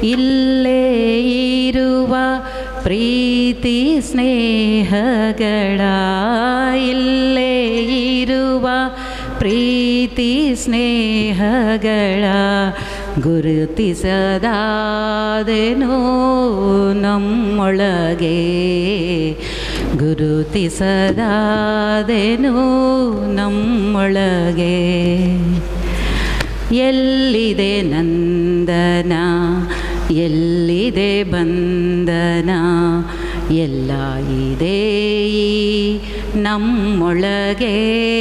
ಇಲ್ಲೇ ಇರುವ ಪ್ರೀತಿ ಸ್ನೇಹಗಳ ಇಲ್ಲೇ ಇರುವ ಪ್ರೀತಿ ಸ್ನೇಹಗಳ ಗುರುತಿಸದಾದೆನೋ ನಮ್ಮೊಳಗೆ ಗುರುತಿಸದಾದೆನೋ ನಮ್ಮೊಳಗೆ ಎಲ್ಲಿದೆ ನಂದನ ಎಲ್ಲಿದೆ ಬಂಧನ ಎಲ್ಲ ಇದೆ ಈ ನಮ್ಮೊಳಗೆ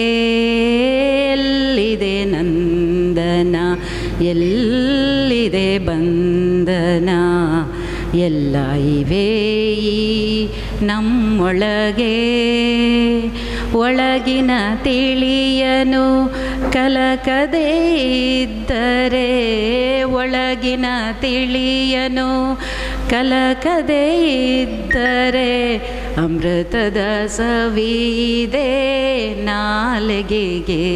ಎಲ್ಲಿದೆ ನಂದನ ಎಲ್ಲಿದೆ ಬಂಧನ ಎಲ್ಲ ಇವೆ ಈ ನಮ್ಮೊಳಗೆ ಒಳಗಿನ ತಿಳಿಯನು ಕಲಕದೇ ಇದ್ದರೆ ಒಳಗಿನ ತಿಳಿಯನು ಕಲಕದೇ ಇದ್ದರೆ ಅಮೃತದ ಸವಿದೆ ನಾಲಿಗೆಗೆ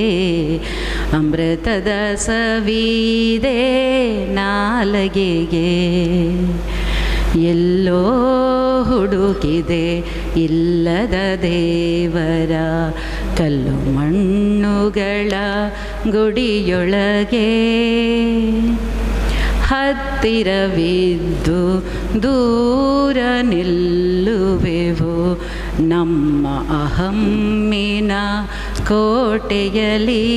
ಅಮೃತದ ಸವಿದೆ ನಾಲಿಗೆಗೆ ಎಲ್ಲೋ ಹುಡುಕಿದೆ ಇಲ್ಲದ ದೇವರ ಕಲ್ಲು ಮಣ್ಣುಗಳ ಗುಡಿಯೊಳಗೆ ಹತ್ತಿರವಿದ್ದು ದೂರ ನಿಲ್ಲುವೆವು ನಮ್ಮ ಅಹಮ್ಮಿನ ಕೋಟೆಯಲಿ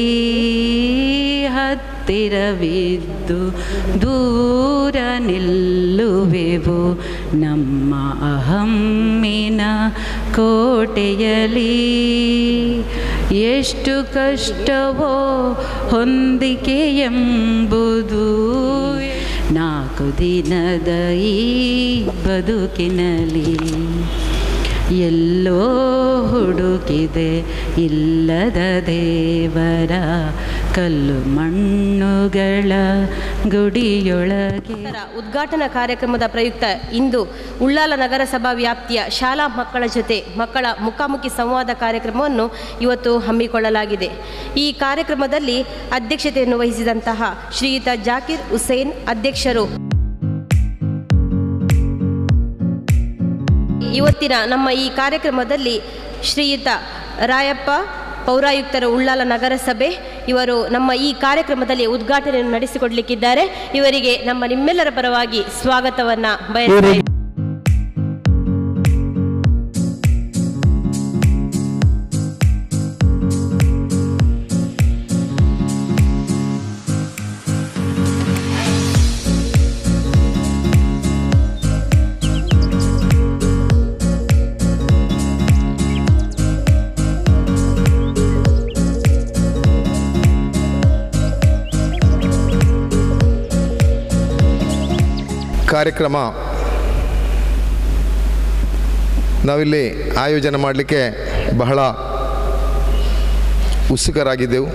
ಹತ್ತಿರವಿದ್ದು ದೂರ ನಿಲ್ಲುವೆವು ನಮ್ಮ ಅಹಮ್ಮಿನ ಕೋಟೆಯಲಿ ಎಷ್ಟು ಕಷ್ಟವೋ ಹೊಂದಿಕೆ ಎಂಬುದು ನಾಲ್ಕು ದಿನದ ಈ ಬದುಕಿನಲ್ಲಿ ಎಲ್ಲೋ ಹುಡುಕಿದೆ ಇಲ್ಲದ ದೇವರ ಕಲ್ಲು ಮಣ್ಣುಗಳ ಗುಡಿಯೊಳಗೆ ಇದರ ಉದ್ಘಾಟನಾ ಕಾರ್ಯಕ್ರಮದ ಪ್ರಯುಕ್ತ ಇಂದು ಉಳ್ಳಾಲ ನಗರಸಭಾ ವ್ಯಾಪ್ತಿಯ ಶಾಲಾ ಮಕ್ಕಳ ಜೊತೆ ಮಕ್ಕಳ ಮುಖಾಮುಖಿ ಸಂವಾದ ಕಾರ್ಯಕ್ರಮವನ್ನು ಇವತ್ತು ಹಮ್ಮಿಕೊಳ್ಳಲಾಗಿದೆ ಈ ಕಾರ್ಯಕ್ರಮದಲ್ಲಿ ಅಧ್ಯಕ್ಷತೆಯನ್ನು ವಹಿಸಿದಂತಹ ಶ್ರೀಯುತ ಜಾಕಿರ್ ಹುಸೇನ್ ಅಧ್ಯಕ್ಷರು ಇವತ್ತಿನ ನಮ್ಮ ಈ ಕಾರ್ಯಕ್ರಮದಲ್ಲಿ ಶ್ರೀಯುತ ರಾಯಪ್ಪ ಪೌರಾಯುಕ್ತರು ಉಳ್ಳಾಲ ನಗರಸಭೆ ಇವರು ನಮ್ಮ ಈ ಕಾರ್ಯಕ್ರಮದಲ್ಲಿ ಉದ್ಘಾಟನೆಯನ್ನು ನಡೆಸಿಕೊಡಲಿಕ್ಕಿದ್ದಾರೆ ಇವರಿಗೆ ನಮ್ಮ ನಿಮ್ಮೆಲ್ಲರ ಪರವಾಗಿ ಸ್ವಾಗತವನ್ನ ಬಯಸ್ತೇವೆ ಕಾರ್ಯಕ್ರಮ ನಾವಿಲ್ಲಿ ಆಯೋಜನೆ ಮಾಡಲಿಕ್ಕೆ ಬಹಳ ಉತ್ಸುಕರಾಗಿದ್ದೆವು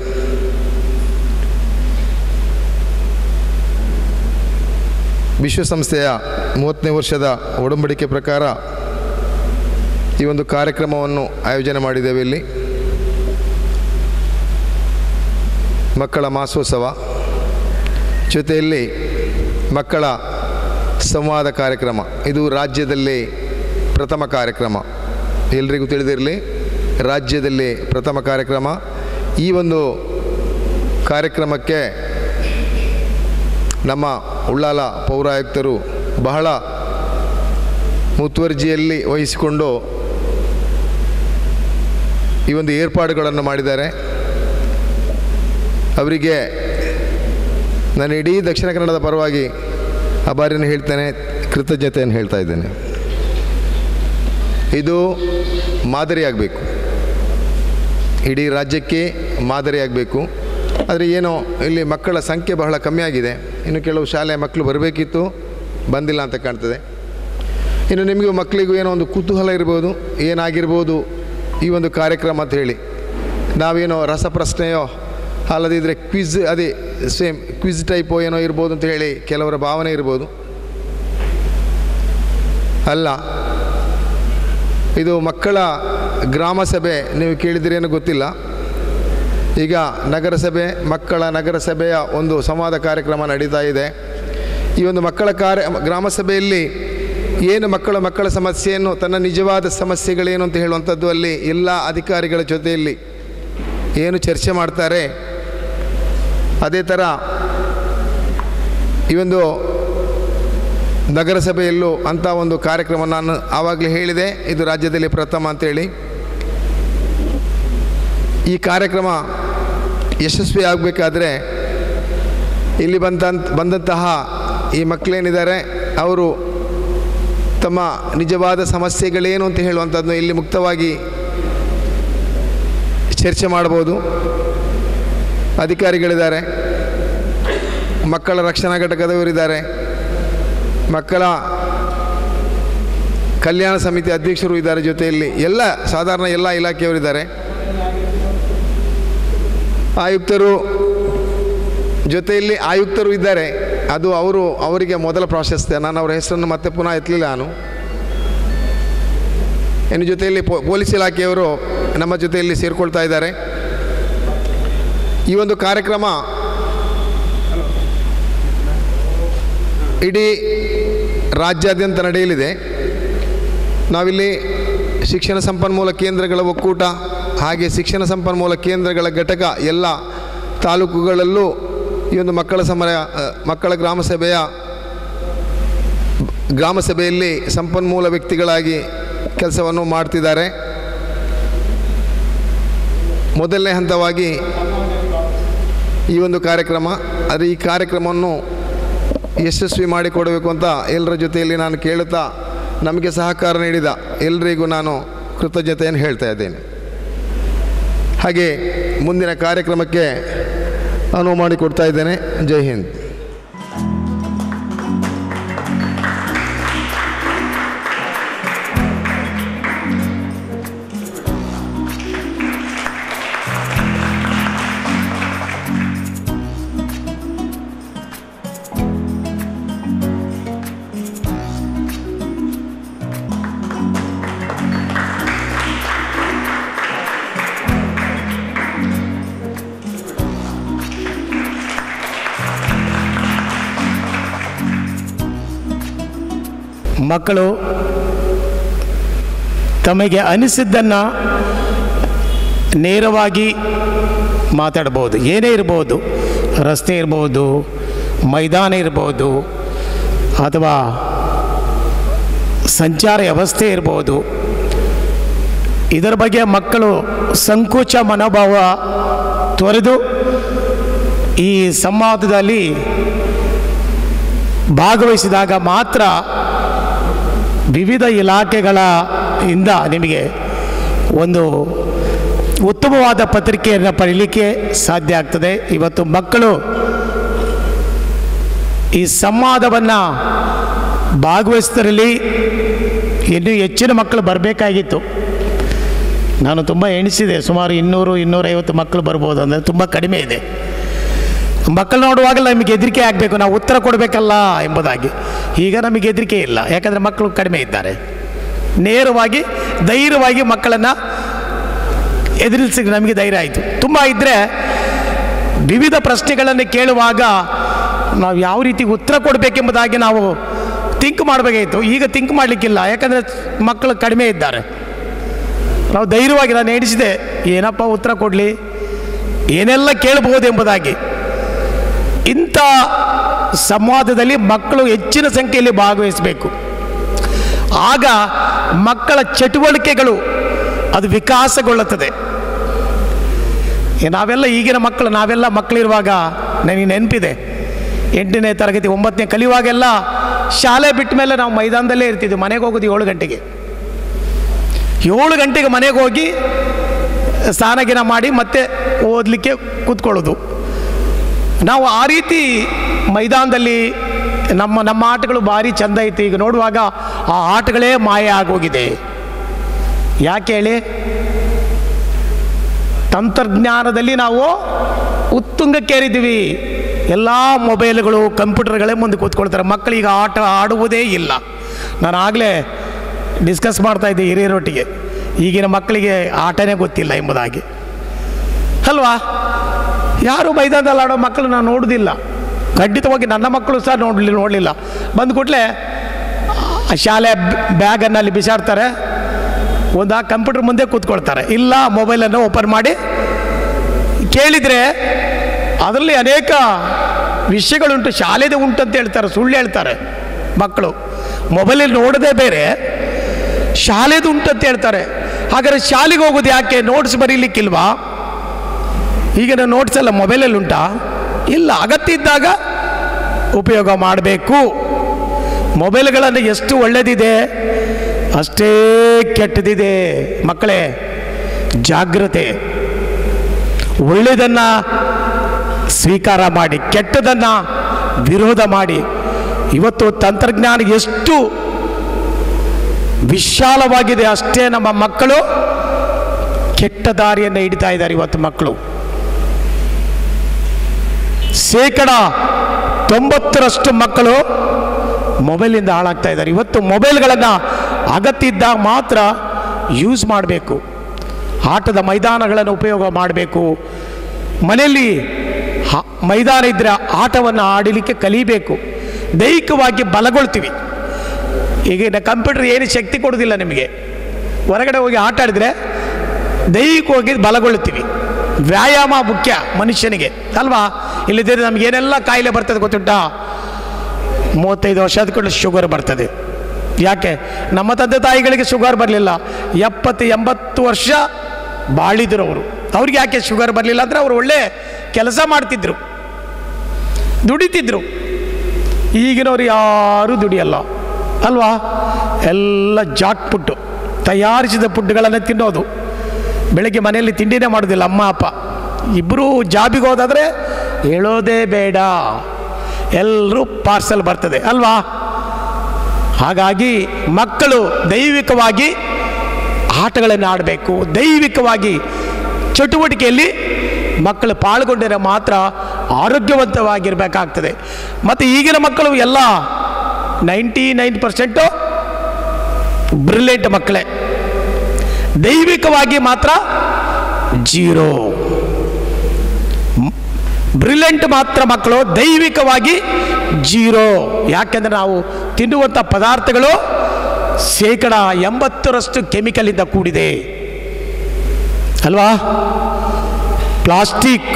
ವಿಶ್ವಸಂಸ್ಥೆಯ ಮೂವತ್ತನೇ ವರ್ಷದ ಒಡಂಬಡಿಕೆ ಪ್ರಕಾರ ಈ ಒಂದು ಕಾರ್ಯಕ್ರಮವನ್ನು ಆಯೋಜನೆ ಮಾಡಿದ್ದೇವೆ ಇಲ್ಲಿ ಮಕ್ಕಳ ಮಾಸೋತ್ಸವ ಜೊತೆಯಲ್ಲಿ ಮಕ್ಕಳ ಸಂವಾದ ಕಾರ್ಯಕ್ರಮ ಇದು ರಾಜ್ಯದಲ್ಲಿ ಪ್ರಥಮ ಕಾರ್ಯಕ್ರಮ ಎಲ್ರಿಗೂ ತಿಳಿದಿರಲಿ ರಾಜ್ಯದಲ್ಲಿ ಪ್ರಥಮ ಕಾರ್ಯಕ್ರಮ ಈ ಒಂದು ಕಾರ್ಯಕ್ರಮಕ್ಕೆ ನಮ್ಮ ಉಳ್ಳಾಲ ಪೌರಾಯುಕ್ತರು ಬಹಳ ಮುತುವರ್ಜಿಯಲ್ಲಿ ವಹಿಸಿಕೊಂಡು ಈ ಒಂದು ಏರ್ಪಾಡುಗಳನ್ನು ಮಾಡಿದ್ದಾರೆ ಅವರಿಗೆ ನಾನು ಇಡೀ ದಕ್ಷಿಣ ಕನ್ನಡದ ಪರವಾಗಿ ಅಭಾರಿಯನ್ನು ಹೇಳ್ತೇನೆ ಕೃತಜ್ಞತೆಯನ್ನು ಹೇಳ್ತಾ ಇದ್ದೇನೆ ಇದು ಮಾದರಿಯಾಗಬೇಕು ಇಡೀ ರಾಜ್ಯಕ್ಕೆ ಮಾದರಿಯಾಗಬೇಕು ಆದರೆ ಏನೋ ಇಲ್ಲಿ ಮಕ್ಕಳ ಸಂಖ್ಯೆ ಬಹಳ ಕಮ್ಮಿ ಆಗಿದೆ ಇನ್ನು ಕೆಲವು ಶಾಲೆಯ ಮಕ್ಕಳು ಬರಬೇಕಿತ್ತು ಬಂದಿಲ್ಲ ಅಂತ ಕಾಣ್ತದೆ ಇನ್ನು ನಿಮಗೂ ಮಕ್ಕಳಿಗೂ ಏನೋ ಒಂದು ಕುತೂಹಲ ಇರ್ಬೋದು ಏನಾಗಿರ್ಬೋದು ಈ ಒಂದು ಕಾರ್ಯಕ್ರಮ ಅಂತ ಹೇಳಿ ನಾವೇನೋ ರಸಪ್ರಶ್ನೆಯೋ ಅಲ್ಲದಿದ್ದರೆ ಕ್ವಿಜ್ ಅದೇ ಸೇಮ್ ಕ್ವಿಜ್ ಟೈಪೋ ಏನೋ ಇರ್ಬೋದು ಅಂತ ಹೇಳಿ ಕೆಲವರ ಭಾವನೆ ಇರ್ಬೋದು ಅಲ್ಲ ಇದು ಮಕ್ಕಳ ಗ್ರಾಮ ಸಭೆ ನೀವು ಕೇಳಿದಿರೇನೋ ಗೊತ್ತಿಲ್ಲ ಈಗ ನಗರಸಭೆ ಮಕ್ಕಳ ನಗರಸಭೆಯ ಒಂದು ಸಂವಾದ ಕಾರ್ಯಕ್ರಮ ನಡೀತಾ ಇದೆ ಈ ಒಂದು ಮಕ್ಕಳ ಕಾರ್ಯ ಗ್ರಾಮ ಸಭೆಯಲ್ಲಿ ಏನು ಮಕ್ಕಳ ಮಕ್ಕಳ ಸಮಸ್ಯೆಯನ್ನು ತನ್ನ ನಿಜವಾದ ಸಮಸ್ಯೆಗಳೇನು ಅಂತ ಹೇಳುವಂಥದ್ದು ಅಲ್ಲಿ ಎಲ್ಲ ಅಧಿಕಾರಿಗಳ ಜೊತೆಯಲ್ಲಿ ಏನು ಚರ್ಚೆ ಮಾಡ್ತಾರೆ ಅದೇ ಥರ ಈ ಒಂದು ನಗರಸಭೆಯಲ್ಲೂ ಅಂಥ ಒಂದು ಕಾರ್ಯಕ್ರಮ ನಾನು ಆವಾಗಲೇ ಹೇಳಿದೆ ಇದು ರಾಜ್ಯದಲ್ಲಿ ಪ್ರಥಮ ಅಂತೇಳಿ ಈ ಕಾರ್ಯಕ್ರಮ ಯಶಸ್ವಿ ಆಗಬೇಕಾದ್ರೆ ಇಲ್ಲಿ ಬಂದಂತ ಬಂದಂತಹ ಈ ಮಕ್ಕಳೇನಿದ್ದಾರೆ ಅವರು ತಮ್ಮ ನಿಜವಾದ ಸಮಸ್ಯೆಗಳೇನು ಅಂತ ಹೇಳುವಂಥದ್ದನ್ನು ಇಲ್ಲಿ ಮುಕ್ತವಾಗಿ ಚರ್ಚೆ ಮಾಡ್ಬೋದು ಅಧಿಕಾರಿಗಳಿದ್ದಾರೆ ಮಕ್ಕಳ ರಕ್ಷಣಾ ಘಟಕದವರಿದ್ದಾರೆ ಮಕ್ಕಳ ಕಲ್ಯಾಣ ಸಮಿತಿ ಅಧ್ಯಕ್ಷರು ಇದ್ದಾರೆ ಜೊತೆಯಲ್ಲಿ ಎಲ್ಲ ಸಾಧಾರಣ ಎಲ್ಲ ಇಲಾಖೆಯವರಿದ್ದಾರೆ ಆಯುಕ್ತರು ಜೊತೆಯಲ್ಲಿ ಆಯುಕ್ತರು ಇದ್ದಾರೆ ಅದು ಅವರು ಅವರಿಗೆ ಮೊದಲ ಪ್ರಾಶಸ್ತ್ಯ ನಾನು ಅವರ ಹೆಸರನ್ನು ಮತ್ತೆ ಪುನಃ ಎತ್ತಲಿಲ್ಲ ನಾನು ಇನ್ನು ಜೊತೆಯಲ್ಲಿ ಪೊ ಪೊಲೀಸ್ ಇಲಾಖೆಯವರು ನಮ್ಮ ಜೊತೆಯಲ್ಲಿ ಸೇರಿಕೊಳ್ತಾ ಇದ್ದಾರೆ ಈ ಒಂದು ಕಾರ್ಯಕ್ರಮ ಇಡೀ ರಾಜ್ಯಾದ್ಯಂತ ನಡೆಯಲಿದೆ ನಾವಿಲ್ಲಿ ಶಿಕ್ಷಣ ಸಂಪನ್ಮೂಲ ಕೇಂದ್ರಗಳ ಒಕ್ಕೂಟ ಹಾಗೆ ಶಿಕ್ಷಣ ಸಂಪನ್ಮೂಲ ಕೇಂದ್ರಗಳ ಘಟಕ ಎಲ್ಲ ತಾಲೂಕುಗಳಲ್ಲೂ ಈ ಒಂದು ಮಕ್ಕಳ ಸಮರ ಅ, ಮಕ್ಕಳ ಗ್ರಾಮ ಸಭೆಯ ಗ್ರಾಮ ಸಭೆಯಲ್ಲಿ ಸಂಪನ್ಮೂಲ ವ್ಯಕ್ತಿಗಳಾಗಿ ಕೆಲಸವನ್ನು ಮಾಡ್ತಿದ್ದಾರೆ ಮೊದಲನೇ ಹಂತವಾಗಿ ಈ ಒಂದು ಕಾರ್ಯಕ್ರಮ ಆದರೆ ಈ ಕಾರ್ಯಕ್ರಮವನ್ನು ಯಶಸ್ವಿ ಮಾಡಿಕೊಡಬೇಕು ಅಂತ ಎಲ್ಲರ ಜೊತೆಯಲ್ಲಿ ನಾನು ಕೇಳುತ್ತಾ ನಮಗೆ ಸಹಕಾರ ನೀಡಿದ ಎಲ್ಲರಿಗೂ ನಾನು ಕೃತಜ್ಞತೆಯನ್ನು ಹೇಳ್ತಾ ಇದ್ದೇನೆ ಹಾಗೆ ಮುಂದಿನ ಕಾರ್ಯಕ್ರಮಕ್ಕೆ ಅನುವು ಮಾಡಿಕೊಡ್ತಾ ಇದ್ದೇನೆ ಜೈ ಹಿಂದ್ ಮಕ್ಕಳು ತಮಗೆ ಅನಿಸಿದ್ದನ್ನು ನೇರವಾಗಿ ಮಾತಾಡ್ಬೋದು ಏನೇ ಇರ್ಬೋದು ರಸ್ತೆ ಇರ್ಬೋದು ಮೈದಾನ ಇರ್ಬೋದು ಅಥವಾ ಸಂಚಾರ ವ್ಯವಸ್ಥೆ ಇರ್ಬೋದು ಇದರ ಬಗ್ಗೆ ಮಕ್ಕಳು ಸಂಕೋಚ ಮನೋಭಾವ ತೊರೆದು ಈ ಸಂವಾದದಲ್ಲಿ ಭಾಗವಹಿಸಿದಾಗ ಮಾತ್ರ ವಿವಿಧ ಇಲಾಖೆಗಳ ಇಂದ ನಿಮಗೆ ಒಂದು ಉತ್ತಮವಾದ ಪತ್ರಿಕೆಯನ್ನು ಪಡೀಲಿಕ್ಕೆ ಸಾಧ್ಯ ಆಗ್ತದೆ ಇವತ್ತು ಮಕ್ಕಳು ಈ ಸಂವಾದವನ್ನು ಭಾಗವಹಿಸಿದ್ರಲ್ಲಿ ಇನ್ನೂ ಹೆಚ್ಚಿನ ಮಕ್ಕಳು ಬರಬೇಕಾಗಿತ್ತು ನಾನು ತುಂಬ ಎಣಿಸಿದೆ ಸುಮಾರು ಇನ್ನೂರು ಇನ್ನೂರೈವತ್ತು ಮಕ್ಕಳು ಬರ್ಬೋದು ಅಂದರೆ ತುಂಬ ಕಡಿಮೆ ಇದೆ ಮಕ್ಕಳು ನೋಡುವಾಗಲೇ ನಮಗೆ ಹೆದರಿಕೆ ಆಗಬೇಕು ನಾವು ಉತ್ತರ ಕೊಡಬೇಕಲ್ಲ ಎಂಬುದಾಗಿ ಈಗ ನಮಗೆ ಹೆದರಿಕೆ ಇಲ್ಲ ಯಾಕಂದರೆ ಮಕ್ಕಳು ಕಡಿಮೆ ಇದ್ದಾರೆ ನೇರವಾಗಿ ಧೈರ್ಯವಾಗಿ ಮಕ್ಕಳನ್ನು ಎದುರಿಸಿ ನಮಗೆ ಧೈರ್ಯ ಆಯಿತು ತುಂಬ ಇದ್ದರೆ ವಿವಿಧ ಪ್ರಶ್ನೆಗಳನ್ನು ಕೇಳುವಾಗ ನಾವು ಯಾವ ರೀತಿ ಉತ್ತರ ಕೊಡಬೇಕೆಂಬುದಾಗಿ ನಾವು ಥಿಂಕ್ ಮಾಡಬೇಕಾಗಿತ್ತು ಈಗ ಥಿಂಕ್ ಮಾಡಲಿಕ್ಕಿಲ್ಲ ಯಾಕಂದರೆ ಮಕ್ಕಳು ಕಡಿಮೆ ಇದ್ದಾರೆ ನಾವು ಧೈರ್ಯವಾಗಿ ನಾನು ಎಣಿಸಿದೆ ಏನಪ್ಪ ಉತ್ತರ ಕೊಡಲಿ ಏನೆಲ್ಲ ಕೇಳಬಹುದು ಎಂಬುದಾಗಿ ಇಂಥ ಸಂವಾದದಲ್ಲಿ ಮಕ್ಕಳು ಹೆಚ್ಚಿನ ಸಂಖ್ಯೆಯಲ್ಲಿ ಭಾಗವಹಿಸಬೇಕು ಆಗ ಮಕ್ಕಳ ಚಟುವಟಿಕೆಗಳು ಅದು ವಿಕಾಸಗೊಳ್ಳುತ್ತದೆ ಏ, ನಾವೆಲ್ಲ ಈಗಿನ ಮಕ್ಕಳು ನಾವೆಲ್ಲ ಮಕ್ಕಳಿರುವಾಗ ನನಗೆ ನೆನಪಿದೆ ಎಂಟನೇ ತರಗತಿ ಒಂಬತ್ತನೇ ಕಲಿಯುವಾಗೆಲ್ಲ ಶಾಲೆ ಬಿಟ್ಟ ಮೇಲೆ ನಾವು ಮೈದಾನದಲ್ಲೇ ಇರ್ತಿದ್ವಿ ಮನೆಗೆ ಹೋಗೋದು ಏಳು ಗಂಟೆಗೆ ಏಳು ಗಂಟೆಗೆ ಮನೆಗೆ ಹೋಗಿ ಸ್ನಾನಗಿನ ಮಾಡಿ ಮತ್ತೆ ಓದಲಿಕ್ಕೆ ಕೂತ್ಕೊಳ್ಳೋದು ನಾವು ಆ ರೀತಿ ಮೈದಾನದಲ್ಲಿ ನಮ್ಮ ನಮ್ಮ ಆಟಗಳು ಭಾರಿ ಚೆಂದ ಇತ್ತು ಈಗ ನೋಡುವಾಗ ಆ ಆಟಗಳೇ ಮಾಯ ಆಗೋಗಿದೆ ಯಾಕೆ ಹೇಳಿ ತಂತ್ರಜ್ಞಾನದಲ್ಲಿ ನಾವು ಉತ್ತುಂಗಕ್ಕೇರಿದ್ದೀವಿ ಎಲ್ಲ ಮೊಬೈಲ್ಗಳು ಕಂಪ್ಯೂಟರ್ಗಳೇ ಮುಂದೆ ಕೂತ್ಕೊಳ್ತಾರೆ ಮಕ್ಕಳೀಗ ಆಟ ಆಡುವುದೇ ಇಲ್ಲ ನಾನು ಆಗಲೇ ಡಿಸ್ಕಸ್ ಮಾಡ್ತಾ ಇದ್ದೆ ಹಿರಿಯರೊಟ್ಟಿಗೆ ಈಗಿನ ಮಕ್ಕಳಿಗೆ ಆಟನೇ ಗೊತ್ತಿಲ್ಲ ಎಂಬುದಾಗಿ ಅಲ್ವಾ ಯಾರು ಮೈದಾನದಲ್ಲಿ ಆಡೋ ಮಕ್ಕಳು ನಾನು ನೋಡೋದಿಲ್ಲ ಖಂಡಿತವಾಗಿ ನನ್ನ ಮಕ್ಕಳು ಸಹ ನೋಡಲಿ ನೋಡಲಿಲ್ಲ ಬಂದ ಕೂಡಲೇ ಶಾಲೆ ಬ್ಯಾಗನ್ನು ಅಲ್ಲಿ ಬಿಸಾಡ್ತಾರೆ ಒಂದು ಆ ಕಂಪ್ಯೂಟರ್ ಮುಂದೆ ಕೂತ್ಕೊಳ್ತಾರೆ ಇಲ್ಲ ಮೊಬೈಲನ್ನು ಓಪನ್ ಮಾಡಿ ಕೇಳಿದರೆ ಅದರಲ್ಲಿ ಅನೇಕ ವಿಷಯಗಳುಂಟು ಶಾಲೆದೇ ಉಂಟು ಅಂತ ಹೇಳ್ತಾರೆ ಸುಳ್ಳು ಹೇಳ್ತಾರೆ ಮಕ್ಕಳು ಮೊಬೈಲಲ್ಲಿ ನೋಡೋದೇ ಬೇರೆ ಶಾಲೆದು ಉಂಟು ಅಂತ ಹೇಳ್ತಾರೆ ಹಾಗಾದ್ರೆ ಶಾಲೆಗೆ ಹೋಗೋದು ಯಾಕೆ ನೋಟ್ಸ್ ಬರೀಲಿಕ್ಕಿಲ್ವಾ ಈಗಿನ ನೋಟ್ಸ್ ಎಲ್ಲ ಮೊಬೈಲಲ್ಲಿ ಉಂಟಾ ಇಲ್ಲ ಅಗತ್ಯ ಇದ್ದಾಗ ಉಪಯೋಗ ಮಾಡಬೇಕು ಮೊಬೈಲ್ಗಳನ್ನು ಎಷ್ಟು ಒಳ್ಳೆಯದಿದೆ ಅಷ್ಟೇ ಕೆಟ್ಟದಿದೆ ಮಕ್ಕಳೇ ಜಾಗ್ರತೆ ಒಳ್ಳೆಯದನ್ನು ಸ್ವೀಕಾರ ಮಾಡಿ ಕೆಟ್ಟದನ್ನು ವಿರೋಧ ಮಾಡಿ ಇವತ್ತು ತಂತ್ರಜ್ಞಾನ ಎಷ್ಟು ವಿಶಾಲವಾಗಿದೆ ಅಷ್ಟೇ ನಮ್ಮ ಮಕ್ಕಳು ಕೆಟ್ಟ ದಾರಿಯನ್ನು ಹಿಡಿತಾ ಇದ್ದಾರೆ ಇವತ್ತು ಮಕ್ಕಳು ಶೇಕಡ ತೊಂಬತ್ತರಷ್ಟು ಮಕ್ಕಳು ಮೊಬೈಲಿಂದ ಹಾಳಾಗ್ತಾ ಇದ್ದಾರೆ ಇವತ್ತು ಮೊಬೈಲ್ಗಳನ್ನು ಅಗತ್ಯ ಇದ್ದಾಗ ಮಾತ್ರ ಯೂಸ್ ಮಾಡಬೇಕು ಆಟದ ಮೈದಾನಗಳನ್ನು ಉಪಯೋಗ ಮಾಡಬೇಕು ಮನೆಯಲ್ಲಿ ಹ- ಮೈದಾನ ಇದ್ದರೆ ಆಟವನ್ನು ಆಡಲಿಕ್ಕೆ ಕಲಿಬೇಕು ದೈಹಿಕವಾಗಿ ಬಲಗೊಳ್ತೀವಿ ಈಗಿನ ಕಂಪ್ಯೂಟರ್ ಏನು ಶಕ್ತಿ ಕೊಡೋದಿಲ್ಲ ನಿಮಗೆ ಹೊರಗಡೆ ಹೋಗಿ ಆಟ ಆಡಿದರೆ ದೈಹಿಕವಾಗಿ ಬಲಗೊಳ್ಳುತ್ತೀವಿ ವ್ಯಾಯಾಮ ಮುಖ್ಯ ಮನುಷ್ಯನಿಗೆ ಅಲ್ವಾ ಇಲ್ಲದಿದ್ದರೆ ನಮ್ಗೆ ಏನೆಲ್ಲ ಕಾಯಿಲೆ ಬರ್ತದೆ ಗೊತ್ತುಂಟಾ ಮೂವತ್ತೈದು ವರ್ಷ ಆದ್ಕೊಂಡು ಶುಗರ್ ಬರ್ತದೆ ಯಾಕೆ ನಮ್ಮ ತಂದೆ ತಾಯಿಗಳಿಗೆ ಶುಗರ್ ಬರಲಿಲ್ಲ ಎಪ್ಪತ್ತು ಎಂಬತ್ತು ವರ್ಷ ಬಾಳಿದ್ರು ಅವರು ಅವ್ರಿಗೆ ಯಾಕೆ ಶುಗರ್ ಬರಲಿಲ್ಲ ಅಂದರೆ ಅವರು ಒಳ್ಳೆ ಕೆಲಸ ಮಾಡ್ತಿದ್ರು ದುಡಿತಿದ್ರು ಈಗಿನವ್ರು ಯಾರೂ ದುಡಿಯಲ್ಲ ಅಲ್ವಾ ಎಲ್ಲ ಜಾಟ್ ಪುಟ್ಟು ತಯಾರಿಸಿದ ಫುಡ್ಗಳನ್ನು ತಿನ್ನೋದು ಬೆಳಗ್ಗೆ ಮನೆಯಲ್ಲಿ ತಿಂಡಿನೇ ಮಾಡೋದಿಲ್ಲ ಅಮ್ಮ ಅಪ್ಪ ಇಬ್ಬರು ಜಾಬಿಗೆ ಹೋದಾದರೆ ಹೇಳೋದೇ ಬೇಡ ಎಲ್ಲರೂ ಪಾರ್ಸಲ್ ಬರ್ತದೆ ಅಲ್ವಾ ಹಾಗಾಗಿ ಮಕ್ಕಳು ದೈವಿಕವಾಗಿ ಆಟಗಳನ್ನು ಆಡಬೇಕು ದೈವಿಕವಾಗಿ ಚಟುವಟಿಕೆಯಲ್ಲಿ ಮಕ್ಕಳು ಪಾಲ್ಗೊಂಡರೆ ಮಾತ್ರ ಆರೋಗ್ಯವಂತವಾಗಿರಬೇಕಾಗ್ತದೆ ಮತ್ತು ಈಗಿನ ಮಕ್ಕಳು ಎಲ್ಲ ನೈಂಟಿ ನೈನ್ ಪರ್ಸೆಂಟು ಬ್ರಿಲಿಯಂಟ್ ಮಕ್ಕಳೇ ದೈವಿಕವಾಗಿ ಮಾತ್ರ ಜೀರೋ ಬ್ರಿಲಿಯಂಟ್ ಮಾತ್ರ ಮಕ್ಕಳು ದೈವಿಕವಾಗಿ ಜೀರೋ ಯಾಕೆಂದರೆ ನಾವು ತಿನ್ನುವಂಥ ಪದಾರ್ಥಗಳು ಶೇಕಡ ಎಂಬತ್ತರಷ್ಟು ಕೆಮಿಕಲಿಂದ ಕೂಡಿದೆ ಅಲ್ವಾ ಪ್ಲಾಸ್ಟಿಕ್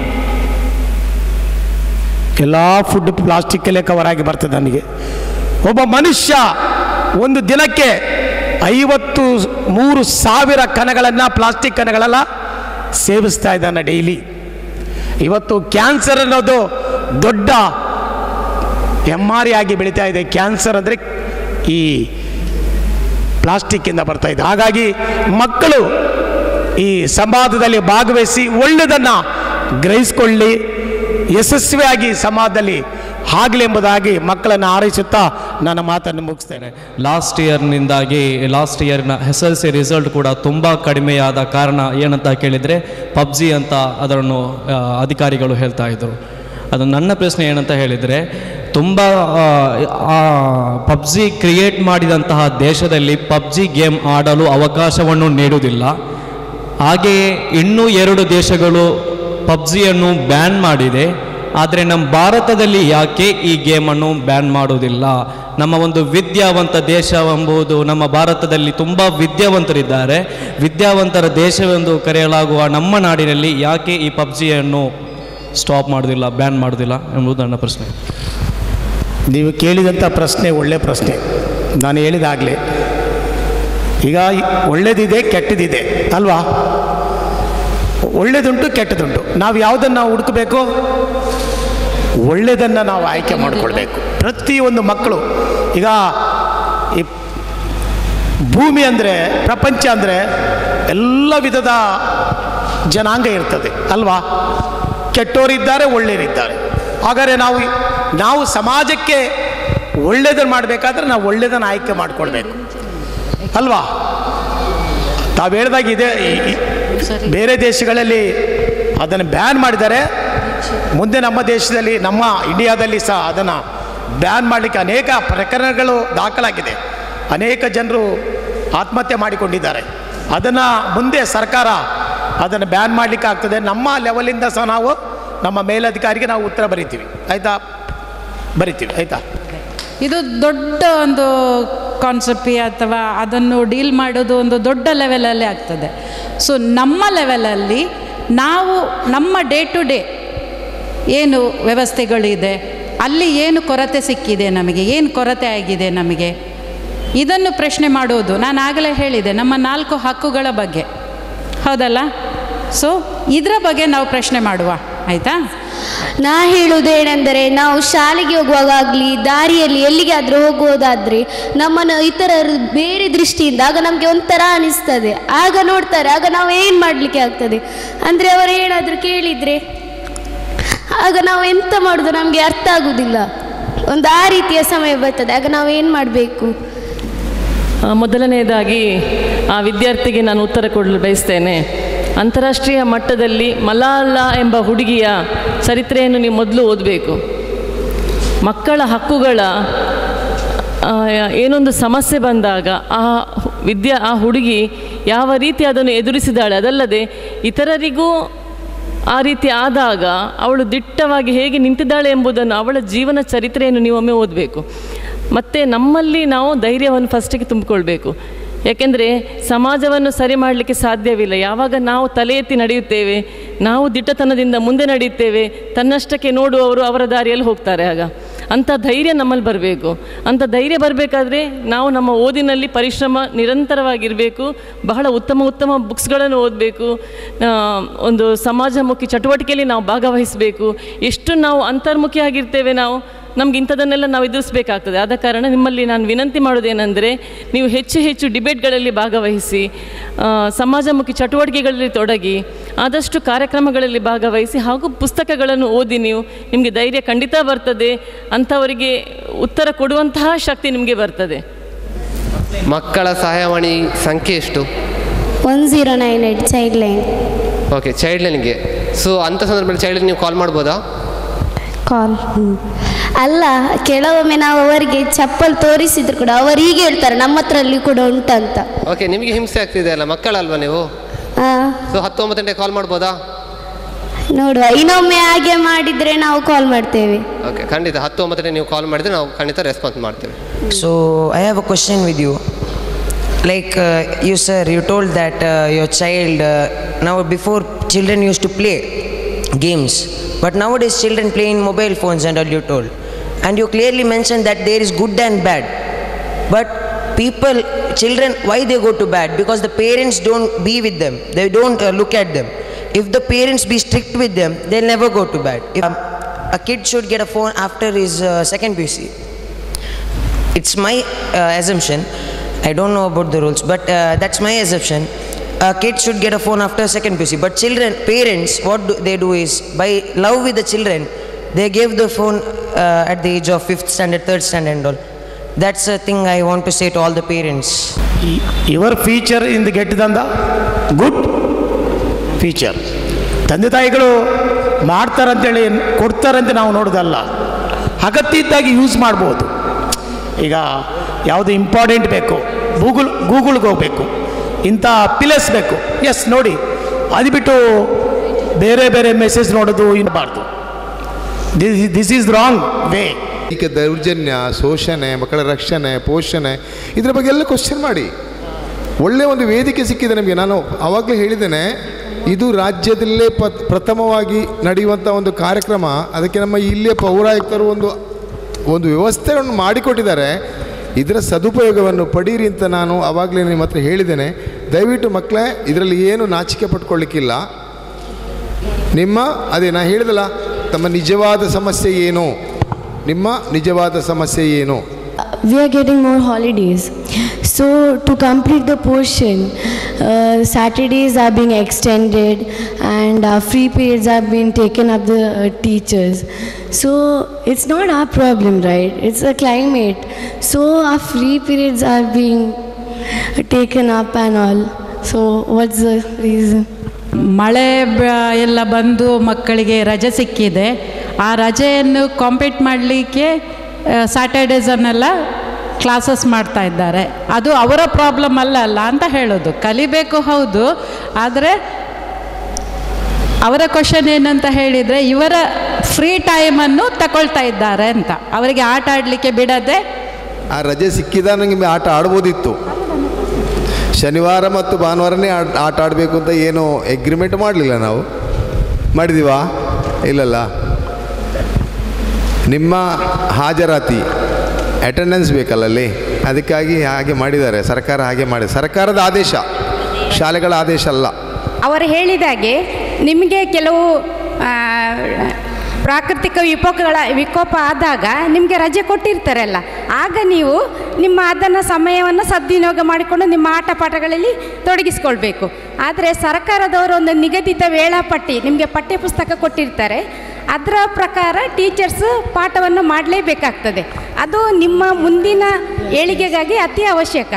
ಎಲ್ಲ ಫುಡ್ ಪ್ಲಾಸ್ಟಿಕ್ಕಲ್ಲೇ ಕವರ್ ಆಗಿ ಬರ್ತದೆ ನನಗೆ ಒಬ್ಬ ಮನುಷ್ಯ ಒಂದು ದಿನಕ್ಕೆ ಐವತ್ತು ಮೂರು ಸಾವಿರ ಕಣಗಳನ್ನು ಪ್ಲಾಸ್ಟಿಕ್ ಕಣಗಳೆಲ್ಲ ಸೇವಿಸ್ತಾ ಇದ್ದಾನೆ ಡೈಲಿ ಇವತ್ತು ಕ್ಯಾನ್ಸರ್ ಅನ್ನೋದು ದೊಡ್ಡ ಎಮ್ಮಾರಿ ಆಗಿ ಬೆಳೀತಾ ಇದೆ ಕ್ಯಾನ್ಸರ್ ಅಂದರೆ ಈ ಪ್ಲಾಸ್ಟಿಕ್ಕಿಂದ ಬರ್ತಾ ಇದೆ ಹಾಗಾಗಿ ಮಕ್ಕಳು ಈ ಸಂವಾದದಲ್ಲಿ ಭಾಗವಹಿಸಿ ಒಳ್ಳೆಯದನ್ನು ಗ್ರಹಿಸಿಕೊಳ್ಳಿ ಯಶಸ್ವಿಯಾಗಿ ಸಮಾಜದಲ್ಲಿ ಆಗಲಿ ಎಂಬುದಾಗಿ ಮಕ್ಕಳನ್ನು ಹಾರೈಸುತ್ತಾ ನನ್ನ ಮಾತನ್ನು ಮುಗಿಸ್ತೇನೆ ಲಾಸ್ಟ್ ಇಯರ್ನಿಂದಾಗಿ ಲಾಸ್ಟ್ ಇಯರ್ನ ಎಸ್ ಎಲ್ ಸಿ ರಿಸಲ್ಟ್ ಕೂಡ ತುಂಬ ಕಡಿಮೆಯಾದ ಕಾರಣ ಏನಂತ ಕೇಳಿದರೆ ಪಬ್ಜಿ ಅಂತ ಅದನ್ನು ಆ, ಅಧಿಕಾರಿಗಳು ಹೇಳ್ತಾ ಇದ್ದರು ಅದು ನನ್ನ ಪ್ರಶ್ನೆ ಏನಂತ ಹೇಳಿದರೆ ತುಂಬ ಪಬ್ಜಿ ಕ್ರಿಯೇಟ್ ಮಾಡಿದಂತಹ ದೇಶದಲ್ಲಿ ಪಬ್ಜಿ ಗೇಮ್ ಆಡಲು ಅವಕಾಶವನ್ನು ನೀಡುವುದಿಲ್ಲ ಹಾಗೆಯೇ ಇನ್ನೂ ಎರಡು ದೇಶಗಳು ಪಬ್ಜಿಯನ್ನು ಬ್ಯಾನ್ ಮಾಡಿದೆ ಆದರೆ ನಮ್ಮ ಭಾರತದಲ್ಲಿ ಯಾಕೆ ಈ ಗೇಮನ್ನು ಬ್ಯಾನ್ ಮಾಡುವುದಿಲ್ಲ ನಮ್ಮ ಒಂದು ವಿದ್ಯಾವಂತ ದೇಶ ಎಂಬುದು ನಮ್ಮ ಭಾರತದಲ್ಲಿ ತುಂಬ ವಿದ್ಯಾವಂತರಿದ್ದಾರೆ ವಿದ್ಯಾವಂತರ ದೇಶವೆಂದು ಕರೆಯಲಾಗುವ ನಮ್ಮ ನಾಡಿನಲ್ಲಿ ಯಾಕೆ ಈ ಪಬ್ಜಿಯನ್ನು ಸ್ಟಾಪ್ ಮಾಡೋದಿಲ್ಲ ಬ್ಯಾನ್ ಮಾಡೋದಿಲ್ಲ ಎಂಬುದು ನನ್ನ ಪ್ರಶ್ನೆ ನೀವು ಕೇಳಿದಂಥ ಪ್ರಶ್ನೆ ಒಳ್ಳೆಯ ಪ್ರಶ್ನೆ ನಾನು ಹೇಳಿದಾಗಲೇ ಈಗ ಒಳ್ಳೇದಿದೆ ಕೆಟ್ಟದಿದೆ ಅಲ್ವಾ ಒಳ್ಳೇದುಂಟು ಕೆಟ್ಟದುಂಟು ನಾವು ಯಾವುದನ್ನು ಹುಡುಕಬೇಕು ಒಳ್ಳೆಯದನ್ನು ನಾವು ಆಯ್ಕೆ ಮಾಡಿಕೊಳ್ಬೇಕು ಪ್ರತಿಯೊಂದು ಮಕ್ಕಳು ಈಗ ಈ ಭೂಮಿ ಅಂದರೆ ಪ್ರಪಂಚ ಅಂದರೆ ಎಲ್ಲ ವಿಧದ ಜನಾಂಗ ಇರ್ತದೆ ಅಲ್ವಾ ಕೆಟ್ಟೋರಿದ್ದಾರೆ ಒಳ್ಳೆಯರಿದ್ದಾರೆ ಹಾಗಾದರೆ ನಾವು ನಾವು ಸಮಾಜಕ್ಕೆ ಒಳ್ಳೆಯದನ್ನು ಮಾಡಬೇಕಾದ್ರೆ ನಾವು ಒಳ್ಳೆಯದನ್ನು ಆಯ್ಕೆ ಮಾಡಿಕೊಳ್ಬೇಕು ಅಲ್ವಾ ತಾವು ಹೇಳ್ದಾಗ ಇದೆ ಈ- ಈ ಬೇರೆ ದೇಶಗಳಲ್ಲಿ ಅದನ್ನು ಬ್ಯಾನ್ ಮಾಡಿದ್ದಾರೆ ಮುಂದೆ ನಮ್ಮ ದೇಶದಲ್ಲಿ ನಮ್ಮ ಇಂಡಿಯಾದಲ್ಲಿ ಸಹ ಅದನ್ನು ಬ್ಯಾನ್ ಮಾಡಲಿಕ್ಕೆ ಅನೇಕ ಪ್ರಕರಣಗಳು ದಾಖಲಾಗಿದೆ ಅನೇಕ ಜನರು ಆತ್ಮಹತ್ಯೆ ಮಾಡಿಕೊಂಡಿದ್ದಾರೆ ಅದನ್ನು ಮುಂದೆ ಸರ್ಕಾರ ಅದನ್ನು ಬ್ಯಾನ್ ಮಾಡಲಿಕ್ಕೆ ಆಗ್ತದೆ ನಮ್ಮ ಲೆವೆಲಿಂದ ಸಹ ನಾವು ನಮ್ಮ ಮೇಲಧಿಕಾರಿಗೆ ನಾವು ಉತ್ತರ ಬರಿತೀವಿ ಆಯಿತಾ ಬರಿತೀವಿ ಆಯಿತಾ ಇದು ದೊಡ್ಡ ಒಂದು ಕಾನ್ಸೆಪ್ಟಿ ಅಥವಾ ಅದನ್ನು ಡೀಲ್ ಮಾಡೋದು ಒಂದು ದೊಡ್ಡ ಲೆವೆಲಲ್ಲಿ ಆಗ್ತದೆ ಸೊ ನಮ್ಮ ಲೆವೆಲಲ್ಲಿ ನಾವು ನಮ್ಮ ಡೇ ಟು ಡೇ ಏನು ವ್ಯವಸ್ಥೆಗಳಿದೆ ಅಲ್ಲಿ ಏನು ಕೊರತೆ ಸಿಕ್ಕಿದೆ ನಮಗೆ ಏನು ಕೊರತೆ ಆಗಿದೆ ನಮಗೆ ಇದನ್ನು ಪ್ರಶ್ನೆ ಮಾಡೋದು ನಾನು ಆಗಲೇ ಹೇಳಿದೆ ನಮ್ಮ ನಾಲ್ಕು ಹಕ್ಕುಗಳ ಬಗ್ಗೆ ಹೌದಲ್ಲ ಸೊ ಇದರ ಬಗ್ಗೆ ನಾವು ಪ್ರಶ್ನೆ ಮಾಡುವ ಆಯಿತಾ ನಾ ಹೇಳುವುದೇನೆಂದರೆ ನಾವು ಶಾಲೆಗೆ ಹೋಗುವಾಗಲಿ ದಾರಿಯಲ್ಲಿ ಎಲ್ಲಿಗಾದರೂ ಹೋಗುವುದಾದರೆ ನಮ್ಮನ್ನು ಇತರರು ಬೇರೆ ದೃಷ್ಟಿಯಿಂದ ಆಗ ನಮಗೆ ಒಂಥರ ಅನಿಸ್ತದೆ ಆಗ ನೋಡ್ತಾರೆ ಆಗ ನಾವು ಏನು ಮಾಡಲಿಕ್ಕೆ ಆಗ್ತದೆ ಅಂದರೆ ಅವರು ಏನಾದರೂ ಕೇಳಿದರೆ ಆಗ ನಾವು ಎಂತ ಮಾಡೋದು ನಮಗೆ ಅರ್ಥ ಆಗುವುದಿಲ್ಲ ಒಂದು ಆ ರೀತಿಯ ಸಮಯ ಬರ್ತದೆ ಆಗ ನಾವು ಏನು ಮಾಡಬೇಕು ಆ, ಮೊದಲನೆಯದಾಗಿ ಆ ವಿದ್ಯಾರ್ಥಿಗೆ ನಾನು ಉತ್ತರ ಕೊಡಲು ಬಯಸ್ತೇನೆ ಅಂತಾರಾಷ್ಟ್ರೀಯ ಮಟ್ಟದಲ್ಲಿ ಮಲಾಲ ಎಂಬ ಹುಡುಗಿಯ ಚರಿತ್ರೆಯನ್ನು ನೀವು ಮೊದಲು ಓದಬೇಕು ಮಕ್ಕಳ ಹಕ್ಕುಗಳ ಆ, ಏನೊಂದು ಸಮಸ್ಯೆ ಬಂದಾಗ ಆ ಹು- ವಿದ್ಯಾ ಆ ಹುಡುಗಿ ಯಾವ ರೀತಿ ಅದನ್ನು ಎದುರಿಸಿದಾಳೆ ಅದಲ್ಲದೆ ಇತರರಿಗೂ ಆ ರೀತಿ ಆದಾಗ ಅವಳು ದಿಟ್ಟವಾಗಿ ಹೇಗೆ ನಿಂತಿದ್ದಾಳೆ ಎಂಬುದನ್ನು ಅವಳ ಜೀವನ ಚರಿತ್ರೆಯನ್ನು ನೀವು ಒಮ್ಮೆ ಓದಬೇಕು ಮತ್ತು ನಮ್ಮಲ್ಲಿ ನಾವು ಧೈರ್ಯವನ್ನು ಫಸ್ಟಿಗೆ ತುಂಬಿಕೊಳ್ಬೇಕು ಯಾಕೆಂದರೆ ಸಮಾಜವನ್ನು ಸರಿ ಮಾಡಲಿಕ್ಕೆ ಸಾಧ್ಯವಿಲ್ಲ ಯಾವಾಗ ನಾವು ತಲೆ ಎತ್ತಿ ನಡೆಯುತ್ತೇವೆ ನಾವು ದಿಟ್ಟತನದಿಂದ ಮುಂದೆ ನಡೆಯುತ್ತೇವೆ ತನ್ನಷ್ಟಕ್ಕೆ ನೋಡುವವರು ಅವರ ದಾರಿಯಲ್ಲಿ ಹೋಗ್ತಾರೆ ಆಗ ಅಂಥ ಧೈರ್ಯ ನಮ್ಮಲ್ಲಿ ಬರಬೇಕು ಅಂಥ ಧೈರ್ಯ ಬರಬೇಕಾದ್ರೆ ನಾವು ನಮ್ಮ ಓದಿನಲ್ಲಿ ಪರಿಶ್ರಮ ನಿರಂತರವಾಗಿರಬೇಕು ಬಹಳ ಉತ್ತಮ ಉತ್ತಮ ಬುಕ್ಸ್ಗಳನ್ನು ಓದಬೇಕು ಒಂದು ಸಮಾಜಮುಖಿ ಚಟುವಟಿಕೆಯಲ್ಲಿ ನಾವು ಭಾಗವಹಿಸಬೇಕು ಎಷ್ಟು ನಾವು ಅಂತರ್ಮುಖಿಯಾಗಿರ್ತೇವೆ ನಾವು ನಮ್ಗೆ ಇಂಥದನ್ನೆಲ್ಲ ನಾವು ಎದುರಿಸಬೇಕಾಗ್ತದೆ ಆದ ಕಾರಣ ನಿಮ್ಮಲ್ಲಿ ನಾನು ವಿನಂತಿ ಮಾಡೋದೇನೆಂದರೆ ನೀವು ಹೆಚ್ಚು ಹೆಚ್ಚು ಡಿಬೇಟ್ಗಳಲ್ಲಿ ಭಾಗವಹಿಸಿ ಆ, ಸಮಾಜಮುಖಿ ಚಟುವಟಿಕೆಗಳಲ್ಲಿ ತೊಡಗಿ ಆದಷ್ಟು ಕಾರ್ಯಕ್ರಮಗಳಲ್ಲಿ ಭಾಗವಹಿಸಿ ಹಾಗೂ ಪುಸ್ತಕಗಳನ್ನು ಓದಿ ನೀವು ನಿಮಗೆ ಧೈರ್ಯ ಖಂಡಿತ ಬರ್ತದೆ ಅಂಥವರಿಗೆ ಉತ್ತರ ಕೊಡುವಂತಹ ಶಕ್ತಿ ನಿಮಗೆ ಬರ್ತದೆ ಮಕ್ಕಳ ಸಹಾಯವಾಣಿ ಸಂಖ್ಯೆ ಎಷ್ಟು one zero nine eight child line okay child ಲೈನ್ಗೆ ಸೊ ಅಂಥ ಸಂದರ್ಭದಲ್ಲಿ ಚೈಲ್ಡ್ ನೀವು ಕಾಲ್ ಮಾಡ್ಬೋದಾ ಕಾಲ್ ಅಲ್ಲ ಕೆಲವೊಮ್ಮೆ ನಾವು ಅವರಿಗೆ ಚಪ್ಪಲ್ ತೋರಿಸಿದ್ರು ಕೂಡ ಅವರು ಹೀಗೆ ಹೇಳ್ತಾರೆ ನಮ್ಮ ಹತ್ರಲ್ಲಿ ಕೂಡ ಉಂಟಂತ ಓಕೆ ನಿಮಗೆ ಹಿಂಸೆ ಆಗ್ತಿದೆ ಅಲ್ಲ ಮಕ್ಕಳಲ್ವಾ ನೀವು ಆ, ಸೊ ಹತ್ತೊಂಬತ್ತು ಗಂಟೆ ಕಾಲ್ ಮಾಡ್ಬೋದಾ ನೋಡುವ ಇನ್ನೊಮ್ಮೆ ಹಾಗೆ ಮಾಡಿದರೆ ನಾವು ಕಾಲ್ ಮಾಡ್ತೇವೆ ಓಕೆ ಖಂಡಿತ ಹತ್ತೊಂಬತ್ತು ಗಂಟೆ ನೀವು ಕಾಲ್ ಮಾಡಿದರೆ ನಾವು ಖಂಡಿತ ರೆಸ್ಪಾನ್ಸ್ ಮಾಡ್ತೇವೆ So I have a question with you. Like uh, you, sir, you told that uh, your child uh, now before children used to play games, but nowadays children play in mobile phones and all you told, and you clearly mentioned that there is good and bad. But people, children, why they go to bad? Because the parents don't be with them. They don't uh, look at them. If the parents be strict with them, they'll never go to bad. If, um, a kid should get a phone after his uh, second PC it's my uh, assumption i don't know about the rules but uh, that's my assumption a kid should get a phone after second pc but children parents what do they do is by love with the children they give the phone uh, at the age of fifth standard third standard and all that's a thing i want to say to all the parents your future in the get ದಂದ good future ತಂದೆ ತಾಯಿಗಳು ಮಾಡ್ತಾರಂತೇಳಿ ಕೊಡ್ತಾರಂತೆ ನಾವು ನೋಡೋದಲ್ಲ ಅಗತ್ಯ ಇದ್ದಾಗ use ಮಾಡ್ಬೋದು ಈಗ ಯಾವುದು ಇಂಪಾರ್ಟೆಂಟ್ ಬೇಕು ಗೂಗಲ್ ಗೂಗಲ್ಗೆ ಹೋಗಬೇಕು ಇಂಥ ಪಿಲಸ್ ಬೇಕು ಎಸ್ ನೋಡಿ ಅದು ಬಿಟ್ಟು ಬೇರೆ ಬೇರೆ ಮೆಸೇಜ್ ನೋಡೋದು ಇರಬಾರ್ದು this this is wrong way ಈಗ ದೌರ್ಜನ್ಯ ಶೋಷಣೆ ಮಕ್ಕಳ ರಕ್ಷಣೆ ಪೋಷಣೆ ಇದರ ಬಗ್ಗೆ ಎಲ್ಲ ಕ್ವಶನ್ ಮಾಡಿ ಒಳ್ಳೆಯ ಒಂದು ವೇದಿಕೆ ಸಿಕ್ಕಿದೆ ನಮಗೆ ನಾನು ಆವಾಗಲೇ ಹೇಳಿದ್ದೇನೆ ಇದು ರಾಜ್ಯದಲ್ಲೇ ಪ ಪ್ರಥಮವಾಗಿ ನಡೆಯುವಂಥ ಒಂದು ಕಾರ್ಯಕ್ರಮ ಅದಕ್ಕೆ ನಮ್ಮ ಇಲ್ಲಿಯ ಪೌರಾಯುಕ್ತರು ಒಂದು ಒಂದು ವ್ಯವಸ್ಥೆಗಳನ್ನು ಮಾಡಿಕೊಟ್ಟಿದ್ದಾರೆ ಇದರ ಸದುಪಯೋಗವನ್ನು ಪಡೀರಿ ಅಂತ ನಾನು ಆವಾಗಲೇ ನಿಮ್ಮ ಹತ್ರ ಹೇಳಿದ್ದೇನೆ ದಯವಿಟ್ಟು ಮಕ್ಕಳೇ ಇದರಲ್ಲಿ ಏನು ನಾಚಿಕೆ ಪಟ್ಕೊಳ್ಳಿಕ್ಕಿಲ್ಲ ನಿಮ್ಮ ಅದೇ ನಾ ಹೇಳಿದಲ್ಲ ತಮ್ಮ ನಿಜವಾದ ಸಮಸ್ಯೆ ಏನು ನಿಮ್ಮ ನಿಜವಾದ ಸಮಸ್ಯೆ ಏನು we are getting more holidays. So, to complete the portion, uh, Saturdays are being extended and uh, free periods are being taken up the uh, teachers. So, it's not our problem, right? It's the climate. So, our free periods are being taken up and all. So, what's the reason? ಮಳೆ ಬ- ಎಲ್ಲ ಬಂದು ಮಕ್ಕಳಿಗೆ ರಜೆ ಸಿಕ್ಕಿದೆ ಆ ರಜೆಯನ್ನು compete ಮಾಡಲಿಕ್ಕೆ ಸ್ಯಾಟರ್ಡೇಸನ್ನೆಲ್ಲ ಕ್ಲಾಸಸ್ ಮಾಡ್ತಾ ಇದ್ದಾರೆ ಅದು ಅವರ ಪ್ರಾಬ್ಲಮ್ ಅಲ್ಲ ಅಲ್ಲ ಅಂತ ಹೇಳೋದು ಕಲಿಬೇಕು ಹೌದು ಆದರೆ ಅವರ ಕ್ವಶನ್ ಏನಂತ ಹೇಳಿದರೆ ಇವರ ಫ್ರೀ ಟೈಮನ್ನು ತಗೊಳ್ತಾ ಇದ್ದಾರೆ ಅಂತ ಅವರಿಗೆ ಆಟ ಆಡಲಿಕ್ಕೆ ಬಿಡದೆ ಆ ರಜೆ ಸಿಕ್ಕಿದ ನನಗೆ ಆಟ ಆಡ್ಬೋದಿತ್ತು ಶನಿವಾರ ಮತ್ತು ಭಾನುವಾರನೇ ಆಟ ಆಟ ಆಡಬೇಕು ಅಂತ ಏನು ಎಗ್ರಿಮೆಂಟ್ ಮಾಡಲಿಲ್ಲ ನಾವು ಮಾಡಿದೀವಾ ಇಲ್ಲಲ್ಲ ನಿಮ್ಮ ಹಾಜರಾತಿ ಅಟೆಂಡೆನ್ಸ್ ಬೇಕಲ್ಲ ಅಲ್ಲಿ ಅದಕ್ಕಾಗಿ ಹಾಗೆ ಮಾಡಿದ್ದಾರೆ ಸರ್ಕಾರ ಹಾಗೆ ಮಾಡಿ ಸರ್ಕಾರದ ಆದೇಶ ಶಾಲೆಗಳ ಆದೇಶ ಅಲ್ಲ ಅವರು ಹೇಳಿದಾಗೆ ನಿಮಗೆ ಕೆಲವು ಆ, ಪ್ರಾಕೃತಿಕ ವಿಕೋಪಗಳ ವಿಕೋಪ ಆದಾಗ ನಿಮಗೆ ರಜೆ ಕೊಟ್ಟಿರ್ತಾರಲ್ಲ ಆಗ ನೀವು ನಿಮ್ಮ ಅದನ್ನು ಸಮಯವನ್ನು ಸದ್ವಿನಿಯೋಗ ಮಾಡಿಕೊಂಡು ನಿಮ್ಮ ಆಟ ಪಾಠಗಳಲ್ಲಿ ತೊಡಗಿಸ್ಕೊಳ್ಬೇಕು ಆದರೆ ಸರ್ಕಾರದವರು ಒಂದು ನಿಗದಿತ ವೇಳಾಪಟ್ಟಿ ನಿಮಗೆ ಪಠ್ಯಪುಸ್ತಕ ಕೊಟ್ಟಿರ್ತಾರೆ ಅದರ ಪ್ರಕಾರ ಟೀಚರ್ಸ್ ಪಾಠವನ್ನು ಮಾಡಲೇಬೇಕಾಗ್ತದೆ ಅದು ನಿಮ್ಮ ಮುಂದಿನ ಏಳಿಗೆಗಾಗಿ ಅತಿ ಅವಶ್ಯಕ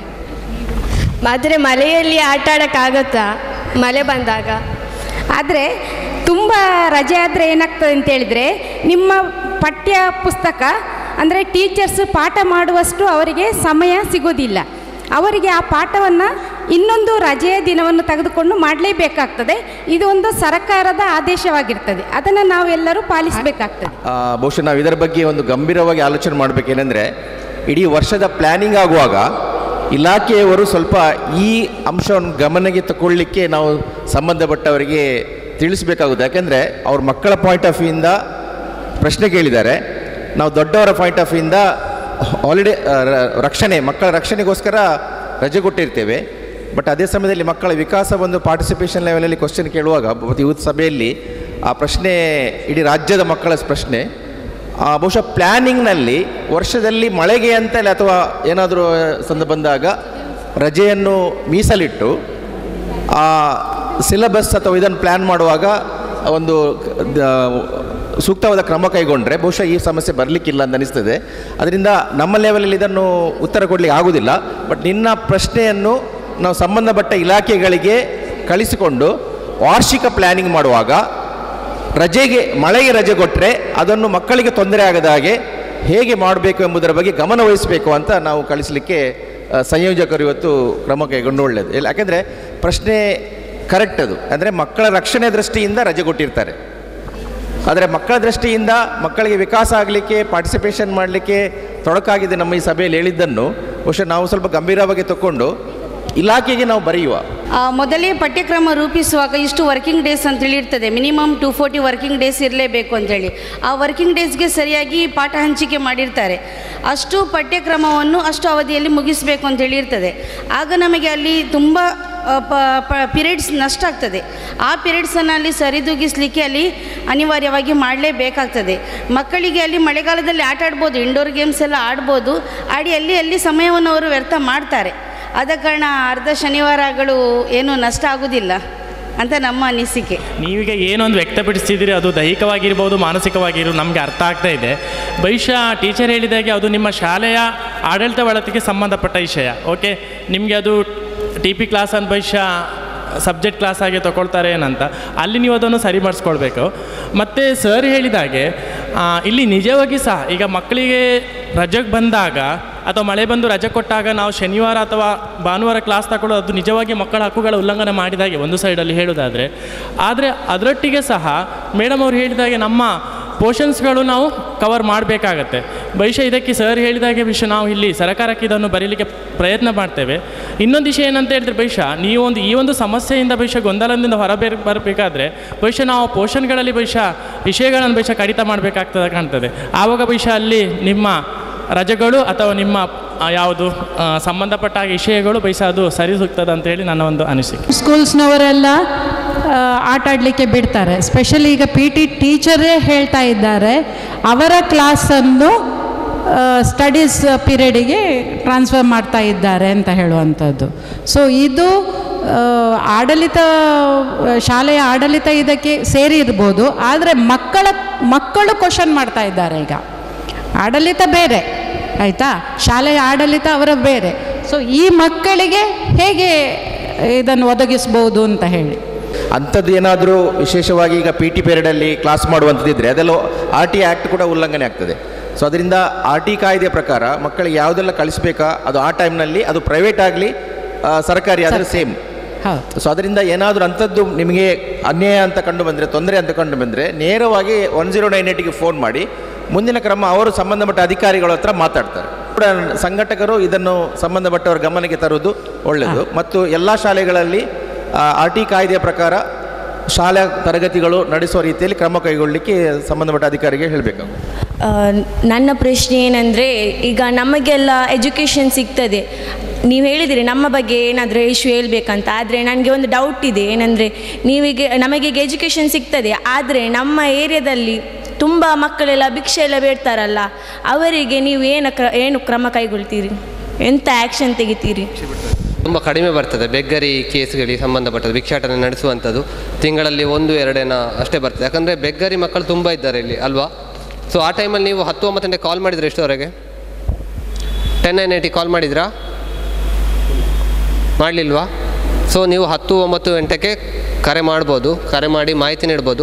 ಆದರೆ ಮಳೆಯಲ್ಲಿ ಆಟ ಆಡೋಕ್ಕಾಗತ್ತಾ ಮಳೆ ಬಂದಾಗ ಆದರೆ ತುಂಬ ರಜೆ ಆದರೆ ಏನಾಗ್ತದೆ ಅಂತ ಹೇಳಿದರೆ ನಿಮ್ಮ ಪಠ್ಯ ಪುಸ್ತಕ ಅಂದರೆ ಟೀಚರ್ಸ್ ಪಾಠ ಮಾಡುವಷ್ಟು ಅವರಿಗೆ ಸಮಯ ಸಿಗೋದಿಲ್ಲ ಅವರಿಗೆ ಆ ಪಾಠವನ್ನು ಇನ್ನೊಂದು ರಜೆಯ ದಿನವನ್ನು ತೆಗೆದುಕೊಂಡು ಮಾಡಲೇಬೇಕಾಗ್ತದೆ ಇದು ಒಂದು ಸರ್ಕಾರದ ಆದೇಶವಾಗಿರ್ತದೆ ಅದನ್ನು ನಾವೆಲ್ಲರೂ ಪಾಲಿಸಬೇಕಾಗ್ತದೆ ಆ, ಬಹುಶಃ ನಾವು ಇದರ ಬಗ್ಗೆ ಒಂದು ಗಂಭೀರವಾಗಿ ಆಲೋಚನೆ ಮಾಡಬೇಕೇನೆಂದರೆ ಇಡೀ ವರ್ಷದ ಪ್ಲ್ಯಾನಿಂಗ್ ಆಗುವಾಗ ಇಲಾಖೆಯವರು ಸ್ವಲ್ಪ ಈ ಅಂಶವನ್ನು ಗಮನಕ್ಕೆ ತಗೊಳ್ಳಿಕ್ಕೆ ನಾವು ಸಂಬಂಧಪಟ್ಟವರಿಗೆ ತಿಳಿಸಬೇಕಾಗುತ್ತೆ ಯಾಕೆಂದರೆ ಅವ್ರ ಮಕ್ಕಳ ಪಾಯಿಂಟ್ ಆಫ್ ವ್ಯೂಯಿಂದ ಪ್ರಶ್ನೆ ಕೇಳಿದ್ದಾರೆ ನಾವು ದೊಡ್ಡವರ ಪಾಯಿಂಟ್ ಆಫ್ ವ್ಯೂಯಿಂದ ಹಾಲಿಡೇ ರಕ್ಷಣೆ ಮಕ್ಕಳ ರಕ್ಷಣೆಗೋಸ್ಕರ ರಜೆ ಕೊಟ್ಟಿರ್ತೇವೆ ಬಟ್ ಅದೇ ಸಮಯದಲ್ಲಿ ಮಕ್ಕಳ ವಿಕಾಸ ಒಂದು ಪಾರ್ಟಿಸಿಪೇಷನ್ ಲೆವೆಲಲ್ಲಿ ಕ್ವಶನ್ ಕೇಳುವಾಗ ಮತ್ತು ಯೂತ್ ಸಭೆಯಲ್ಲಿ ಆ ಪ್ರಶ್ನೆ ಇಡೀ ರಾಜ್ಯದ ಮಕ್ಕಳ ಪ್ರಶ್ನೆ ಆ, ಬಹುಶಃ ಪ್ಲ್ಯಾನಿಂಗ್ನಲ್ಲಿ ವರ್ಷದಲ್ಲಿ ಮಳೆಗೆ ಅಂತಲೇ ಅಥವಾ ಏನಾದರೂ ಸಂದ ಬಂದಾಗ ರಜೆಯನ್ನು ಮೀಸಲಿಟ್ಟು ಆ ಸಿಲೆಬಸ್ ಅಥವಾ ಇದನ್ನು ಪ್ಲ್ಯಾನ್ ಮಾಡುವಾಗ ಒಂದು ದ- ಸೂಕ್ತವಾದ ಕ್ರಮ ಕೈಗೊಂಡ್ರೆ ಬಹುಶಃ ಈ ಸಮಸ್ಯೆ ಬರಲಿಕ್ಕಿಲ್ಲ ಅಂತ ಅನಿಸ್ತದೆ ಅದರಿಂದ ನಮ್ಮ ಲೆವೆಲಲ್ಲಿ ಇದನ್ನು ಉತ್ತರ ಕೊಡಲಿಕ್ಕೆ ಆಗೋದಿಲ್ಲ ಬಟ್ ನಿನ್ನ ಪ್ರಶ್ನೆಯನ್ನು ನಾವು ಸಂಬಂಧಪಟ್ಟ ಇಲಾಖೆಗಳಿಗೆ ಕಳಿಸಿಕೊಂಡು ವಾರ್ಷಿಕ ಪ್ಲ್ಯಾನಿಂಗ್ ಮಾಡುವಾಗ ರಜೆಗೆ ಮಳೆಗೆ ರಜೆ ಕೊಟ್ಟರೆ ಅದನ್ನು ಮಕ್ಕಳಿಗೆ ತೊಂದರೆ ಆಗದ ಹಾಗೆ ಹೇಗೆ ಮಾಡಬೇಕು ಎಂಬುದರ ಬಗ್ಗೆ ಗಮನ ವಹಿಸಬೇಕು ಅಂತ ನಾವು ಕಳಿಸಲಿಕ್ಕೆ ಆ, ಸಂಯೋಜಕರು ಇವತ್ತು ಕ್ರಮ ಕೈಗೊಂಡು ಒಳ್ಳೆಯದು ಇಲ್ಲ ಯಾಕೆಂದರೆ ಪ್ರಶ್ನೆ ಕರೆಕ್ಟ್ ಅದು ಅಂದರೆ ಮಕ್ಕಳ ರಕ್ಷಣೆ ದೃಷ್ಟಿಯಿಂದ ರಜೆ ಕೊಟ್ಟಿರ್ತಾರೆ ಆದರೆ ಮಕ್ಕಳ ದೃಷ್ಟಿಯಿಂದ ಮಕ್ಕಳಿಗೆ ವಿಕಾಸ ಆಗಲಿಕ್ಕೆ ಪಾರ್ಟಿಸಿಪೇಷನ್ ಮಾಡಲಿಕ್ಕೆ ತೊಡಕಾಗಿದೆ ನಮ್ಮ ಈ ಸಭೆಯಲ್ಲಿ ಹೇಳಿದ್ದನ್ನು ಬಹುಶಃ ನಾವು ಸ್ವಲ್ಪ ಗಂಭೀರವಾಗಿ ತಗೊಂಡು ಇಲಾಖೆಗೆ ನಾವು ಬರೆಯುವ ಆ, ಮೊದಲೇ ಪಠ್ಯಕ್ರಮ ರೂಪಿಸುವಾಗ ಇಷ್ಟು ವರ್ಕಿಂಗ್ ಡೇಸ್ ಅಂತೇಳಿ ಇರ್ತದೆ minimum two forty working days ಇರಲೇಬೇಕು ಅಂತೇಳಿ ಆ ವರ್ಕಿಂಗ್ ಡೇಸ್ಗೆ ಸರಿಯಾಗಿ ಪಾಠ ಹಂಚಿಕೆ ಮಾಡಿರ್ತಾರೆ ಅಷ್ಟು ಪಠ್ಯಕ್ರಮವನ್ನು ಅಷ್ಟು ಅವಧಿಯಲ್ಲಿ ಮುಗಿಸಬೇಕು ಅಂತೇಳಿ ಇರ್ತದೆ ಆಗ ನಮಗೆ ಅಲ್ಲಿ ತುಂಬ ಪಿರಿಯಡ್ಸ್ ನಷ್ಟ ಆಗ್ತದೆ ಆ ಪಿರಿಯಡ್ಸನ್ನು ಅಲ್ಲಿ ಸರಿದೂಗಿಸಲಿಕ್ಕೆ ಅಲ್ಲಿ ಅನಿವಾರ್ಯವಾಗಿ ಮಾಡಲೇಬೇಕಾಗ್ತದೆ ಮಕ್ಕಳಿಗೆ ಅಲ್ಲಿ ಮಳೆಗಾಲದಲ್ಲಿ ಆಟ ಆಡ್ಬೋದು ಇಂಡೋರ್ ಗೇಮ್ಸ್ ಎಲ್ಲ ಆಡ್ಬೋದು ಆಡಿ ಅಲ್ಲಿ ಅಲ್ಲಿ ಸಮಯವನ್ನು ಅವರು ವ್ಯರ್ಥ ಮಾಡ್ತಾರೆ ಆದ ಕಾರಣ ಅರ್ಧ ಶನಿವಾರಗಳು ಏನೂ ನಷ್ಟ ಆಗೋದಿಲ್ಲ ಅಂತ ನಮ್ಮ ಅನಿಸಿಕೆ ನೀವೀಗ ಏನೊಂದು ವ್ಯಕ್ತಪಡಿಸ್ತಿದ್ದೀರಿ ಅದು ದೈಹಿಕವಾಗಿರ್ಬೋದು ಮಾನಸಿಕವಾಗಿರ್ಬೋದು ನಮಗೆ ಅರ್ಥ ಆಗ್ತಾ ಇದೆ ಬಹುಶಃ ಟೀಚರ್ ಹೇಳಿದಾಗೆ ಅದು ನಿಮ್ಮ ಶಾಲೆಯ ಆಡಳಿತ ಒಳತಿಗೆ ಸಂಬಂಧಪಟ್ಟ ವಿಷಯ ಓಕೆ ನಿಮಗೆ ಅದು ಟಿ ಪಿ ಕ್ಲಾಸ್ ಅಂತ ಬಹುಶಃ ಸಬ್ಜೆಕ್ಟ್ ಕ್ಲಾಸ್ ಆಗಿ ತಗೊಳ್ತಾರೆ ಏನಂತ ಅಲ್ಲಿ ನೀವು ಅದನ್ನು ಸರಿ ಮಾಡಿಸ್ಕೊಳ್ಬೇಕು ಮತ್ತು ಸರ್ ಹೇಳಿದಾಗೆ ಆ, ಇಲ್ಲಿ ನಿಜವಾಗಿ ಸಹ ಈಗ ಮಕ್ಕಳಿಗೆ ರಜೆಗೆ ಬಂದಾಗ ಅಥವಾ ಮಳೆ ಬಂದು ರಜೆ ಕೊಟ್ಟಾಗ ನಾವು ಶನಿವಾರ ಅಥವಾ ಭಾನುವಾರ ಕ್ಲಾಸ್ ತಗೊಳ್ಳೋದು ಅದು ನಿಜವಾಗಿ ಮಕ್ಕಳ ಹಕ್ಕುಗಳ ಉಲ್ಲಂಘನೆ ಮಾಡಿದಾಗೆ ಒಂದು ಸೈಡಲ್ಲಿ ಹೇಳೋದಾದರೆ ಆದರೆ ಅದರೊಟ್ಟಿಗೆ ಸಹ ಮೇಡಮ್ ಅವ್ರು ಹೇಳಿದಾಗೆ ನಮ್ಮ ಪೋರ್ಷನ್ಸ್ಗಳು ನಾವು ಕವರ್ ಮಾಡಬೇಕಾಗತ್ತೆ ಬಹುಶಃ ಇದಕ್ಕೆ ಸರ್ ಹೇಳಿದಾಗೆ ವಿಷಯ ನಾವು ಇಲ್ಲಿ ಸರ್ಕಾರಕ್ಕೆ ಇದನ್ನು ಬರೀಲಿಕ್ಕೆ ಪ್ರಯತ್ನ ಮಾಡ್ತೇವೆ ಇನ್ನೊಂದು ವಿಷಯ ಏನಂತ ಹೇಳಿದ್ರೆ ಬಹುಶಃ ನೀವು ಒಂದು ಈ ಒಂದು ಸಮಸ್ಯೆಯಿಂದ ಬಹುಶಃ ಗೊಂದಲದಿಂದ ಹೊರಬೇರ್ ಬರಬೇಕಾದ್ರೆ ಬಹುಶಃ ನಾವು ಪೋರ್ಷನ್ಗಳಲ್ಲಿ ಬಹುಶಃ ವಿಷಯಗಳನ್ನು ಬಹುಶಃ ಕಡಿತ ಮಾಡಬೇಕಾಗ್ತದೆ ಕಾಣ್ತದೆ ಆವಾಗ ಬಹುಶಃ ಅಲ್ಲಿ ನಿಮ್ಮ ರಜೆಗಳು ಅಥವಾ ನಿಮ್ಮ ಆ, ಯಾವುದು ಆ, ಸಂಬಂಧಪಟ್ಟ ವಿಷಯಗಳು ಬಹುಶಃ ಅದು ಸರಿ ಸೂಕ್ತದ ಅಂತೇಳಿ ನನ್ನ ಒಂದು ಅನಿಸಿಕೆ ಸ್ಕೂಲ್ಸ್ನವರೆಲ್ಲ ಆ, ಆಟ ಆಡಲಿಕ್ಕೆ ಬಿಡ್ತಾರೆ ಸ್ಪೆಷಲಿ ಈಗ ಪಿ ಟಿ ಟೀಚರೇ ಹೇಳ್ತಾ ಇದ್ದಾರೆ ಅವರ ಕ್ಲಾಸನ್ನು ಸ್ಟಡೀಸ್ ಪೀರಿಯಡಿಗೆ ಟ್ರಾನ್ಸ್ಫರ್ ಮಾಡ್ತಾ ಇದ್ದಾರೆ ಅಂತ ಹೇಳುವಂಥದ್ದು ಸೊ ಇದು ಆ, ಆಡಳಿತ ಆ, ಶಾಲೆಯ ಆಡಳಿತ ಇದಕ್ಕೆ ಸೇರಿ ಇರ್ಬೋದು ಆದರೆ ಮಕ್ಕಳ ಮಕ್ಕಳು ಕ್ವಶನ್ ಮಾಡ್ತಾ ಇದ್ದಾರೆ ಈಗ ಆಡಳಿತ ಬೇರೆ ಆಯಿತಾ ಶಾಲೆಯ ಆಡಳಿತ ಅವರ ಬೇರೆ ಸೊ ಈ ಮಕ್ಕಳಿಗೆ ಹೇಗೆ ಇದನ್ನು ಒದಗಿಸ್ಬೋದು ಅಂತ ಹೇಳಿ ಅಂಥದ್ದು ಏನಾದರೂ ವಿಶೇಷವಾಗಿ ಈಗ ಪಿ ಟಿ ಪೀರಿಯಡಲ್ಲಿ ಕ್ಲಾಸ್ ಮಾಡುವಂಥದ್ದಿದ್ದರೆ ಅದೆಲ್ಲ ಆರ್ ಟಿ ಆ್ಯಕ್ಟ್ ಕೂಡ ಉಲ್ಲಂಘನೆ ಆಗ್ತದೆ ಸೊ ಅದರಿಂದ ಆರ್ ಟಿ ಕಾಯ್ದೆಯ ಪ್ರಕಾರ ಮಕ್ಕಳಿಗೆ ಯಾವುದೆಲ್ಲ ಕಳಿಸ್ಬೇಕಾ ಅದು ಆ ಟೈಮ್ನಲ್ಲಿ ಅದು ಪ್ರೈವೇಟ್ ಆಗಲಿ ಸರ್ಕಾರಿ ಆದರೆ ಸೇಮ್ ಸೊ ಅದರಿಂದ ಏನಾದರೂ ಅಂಥದ್ದು ನಿಮಗೆ ಅನ್ಯಾಯ ಅಂತ ಕಂಡು ಬಂದರೆ ತೊಂದರೆ ಅಂತ ಕಂಡು ಬಂದರೆ ನೇರವಾಗಿ ಒನ್ ಜೀರೋ ನೈನ್ ಏಟಿಗೆ ಫೋನ್ ಮಾಡಿ ಮುಂದಿನ ಕ್ರಮ ಅವರು ಸಂಬಂಧಪಟ್ಟ ಅಧಿಕಾರಿಗಳ ಹತ್ರ ಮಾತಾಡ್ತಾರೆ ಕೂಡ ಸಂಘಟಕರು ಇದನ್ನು ಸಂಬಂಧಪಟ್ಟವರ ಗಮನಕ್ಕೆ ತರುವುದು ಒಳ್ಳೆಯದು ಮತ್ತು ಎಲ್ಲ ಶಾಲೆಗಳಲ್ಲಿ ಆರ್ ಟಿ ಕಾಯ್ದೆಯ ಪ್ರಕಾರ ಶಾಲಾ ತರಗತಿಗಳು ನಡೆಸುವ ರೀತಿಯಲ್ಲಿ ಕ್ರಮ ಕೈಗೊಳ್ಳಲಿಕ್ಕೆ ಸಂಬಂಧಪಟ್ಟ ಅಧಿಕಾರಿಗೆ ಹೇಳಬೇಕಾಗುತ್ತೆ ಆ, ನನ್ನ ಪ್ರಶ್ನೆ ಏನಂದರೆ ಈಗ ನಮಗೆಲ್ಲ ಎಜುಕೇಷನ್ ಸಿಗ್ತದೆ ನೀವು ಹೇಳಿದಿರಿ ನಮ್ಮ ಬಗ್ಗೆ ಏನಾದರೂ ಇಶ್ಯೂ ಹೇಳ್ಬೇಕಂತ ಆದರೆ ನನಗೆ ಒಂದು ಡೌಟ್ ಇದೆ ಏನಂದರೆ ನೀವೀಗ ನಮಗೀಗ ಎಜುಕೇಷನ್ ಸಿಗ್ತದೆ ಆದರೆ ನಮ್ಮ ಏರಿಯಾದಲ್ಲಿ ತುಂಬ ಮಕ್ಕಳೆಲ್ಲ ಭಿಕ್ಷೆ ಎಲ್ಲ ಬೇಡ್ತಾರಲ್ಲ ಅವರಿಗೆ ನೀವು ಏನು ಕ್ರ ಏನು ಕ್ರಮ ಕೈಗೊಳ್ತೀರಿ ಎಂಥ ಆ್ಯಕ್ಷನ್ ತೆಗಿತೀರಿ ತುಂಬ ಕಡಿಮೆ ಬರ್ತದೆ ಬೆಗ್ಗರಿ ಕೇಸ್ಗಳಿಗೆ ಸಂಬಂಧಪಟ್ಟದ್ದು ಭಿಕ್ಷಾಟನೆ ನಡೆಸುವಂಥದ್ದು ತಿಂಗಳಲ್ಲಿ ಒಂದು ಎರಡೇನ ಅಷ್ಟೇ ಬರ್ತದೆ ಯಾಕಂದರೆ ಬೆಗ್ಗರಿ ಮಕ್ಕಳು ತುಂಬ ಇದ್ದಾರೆ ಇಲ್ಲಿ ಅಲ್ವಾ ಸೊ ಆ ಟೈಮಲ್ಲಿ ನೀವು ಹತ್ತು ಒಂಬತ್ತು ಗಂಟೆ ಕಾಲ್ ಮಾಡಿದ್ರೆ ಎಷ್ಟುವರೆಗೆ ಟೆನ್ ನೈನ್ ಏಯ್ಟಿ ಕಾಲ್ ಮಾಡಿದ್ರಾ ಮಾಡಲಿಲ್ವಾ ಸೊ ನೀವು ಹತ್ತು ಒಂಬತ್ತು ಗಂಟೆಗೆ ಕರೆ ಮಾಡ್ಬೋದು ಕರೆ ಮಾಡಿ ಮಾಹಿತಿ ನೀಡ್ಬೋದು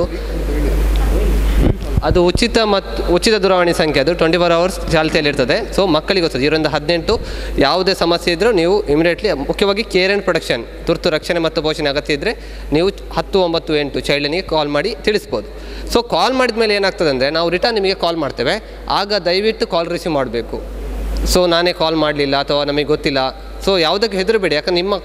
ಅದು ಉಚಿತ ಮತ್ತು ಉಚಿತ ದೂರವಾಣಿ ಸಂಖ್ಯೆ ಅದು ಟ್ವೆಂಟಿ ಫೋರ್ ಅವರ್ಸ್ ಚಾಲ್ತಿಯಲ್ಲಿರ್ತದೆ ಸೊ ಮಕ್ಕಳಿಗೋಸ್ಕರ ಇದರಿಂದ ಹದಿನೆಂಟು ಯಾವುದೇ ಸಮಸ್ಯೆ ಇದ್ದರೂ ನೀವು ಇಮಿಡಿಯೇಟ್ಲಿ ಮುಖ್ಯವಾಗಿ ಕೇರ್ ಆ್ಯಂಡ್ ಪ್ರೊಟೆಕ್ಷನ್ ತುರ್ತು ರಕ್ಷಣೆ ಮತ್ತು ಪೋಷಣೆ ಅಗತ್ಯ ಇದ್ದರೆ ನೀವು ಹತ್ತು ಒಂಬತ್ತು ಎಂಟು ಚೈಲ್ಡನಿಗೆ ಕಾಲ್ ಮಾಡಿ ತಿಳಿಸ್ಬೋದು ಸೊ ಕಾಲ್ ಮಾಡಿದ ಮೇಲೆ ಏನಾಗ್ತದೆ ಅಂದರೆ ನಾವು ರಿಟರ್ನ್ ನಿಮಗೆ ಕಾಲ್ ಮಾಡ್ತೇವೆ ಆಗ ದಯವಿಟ್ಟು ಕಾಲ್ ರಿಸೀವ್ ಮಾಡಬೇಕು ಸೊ ನಾನೇ ಕಾಲ್ ಮಾಡಲಿಲ್ಲ ಅಥವಾ ನಮಗೆ ಗೊತ್ತಿಲ್ಲ ಸೊ ಯಾವುದಕ್ಕೆ ಹೆದರಬೇಡಿ ಯಾಕಂದ್ರೆ ನಿಮ್ಮ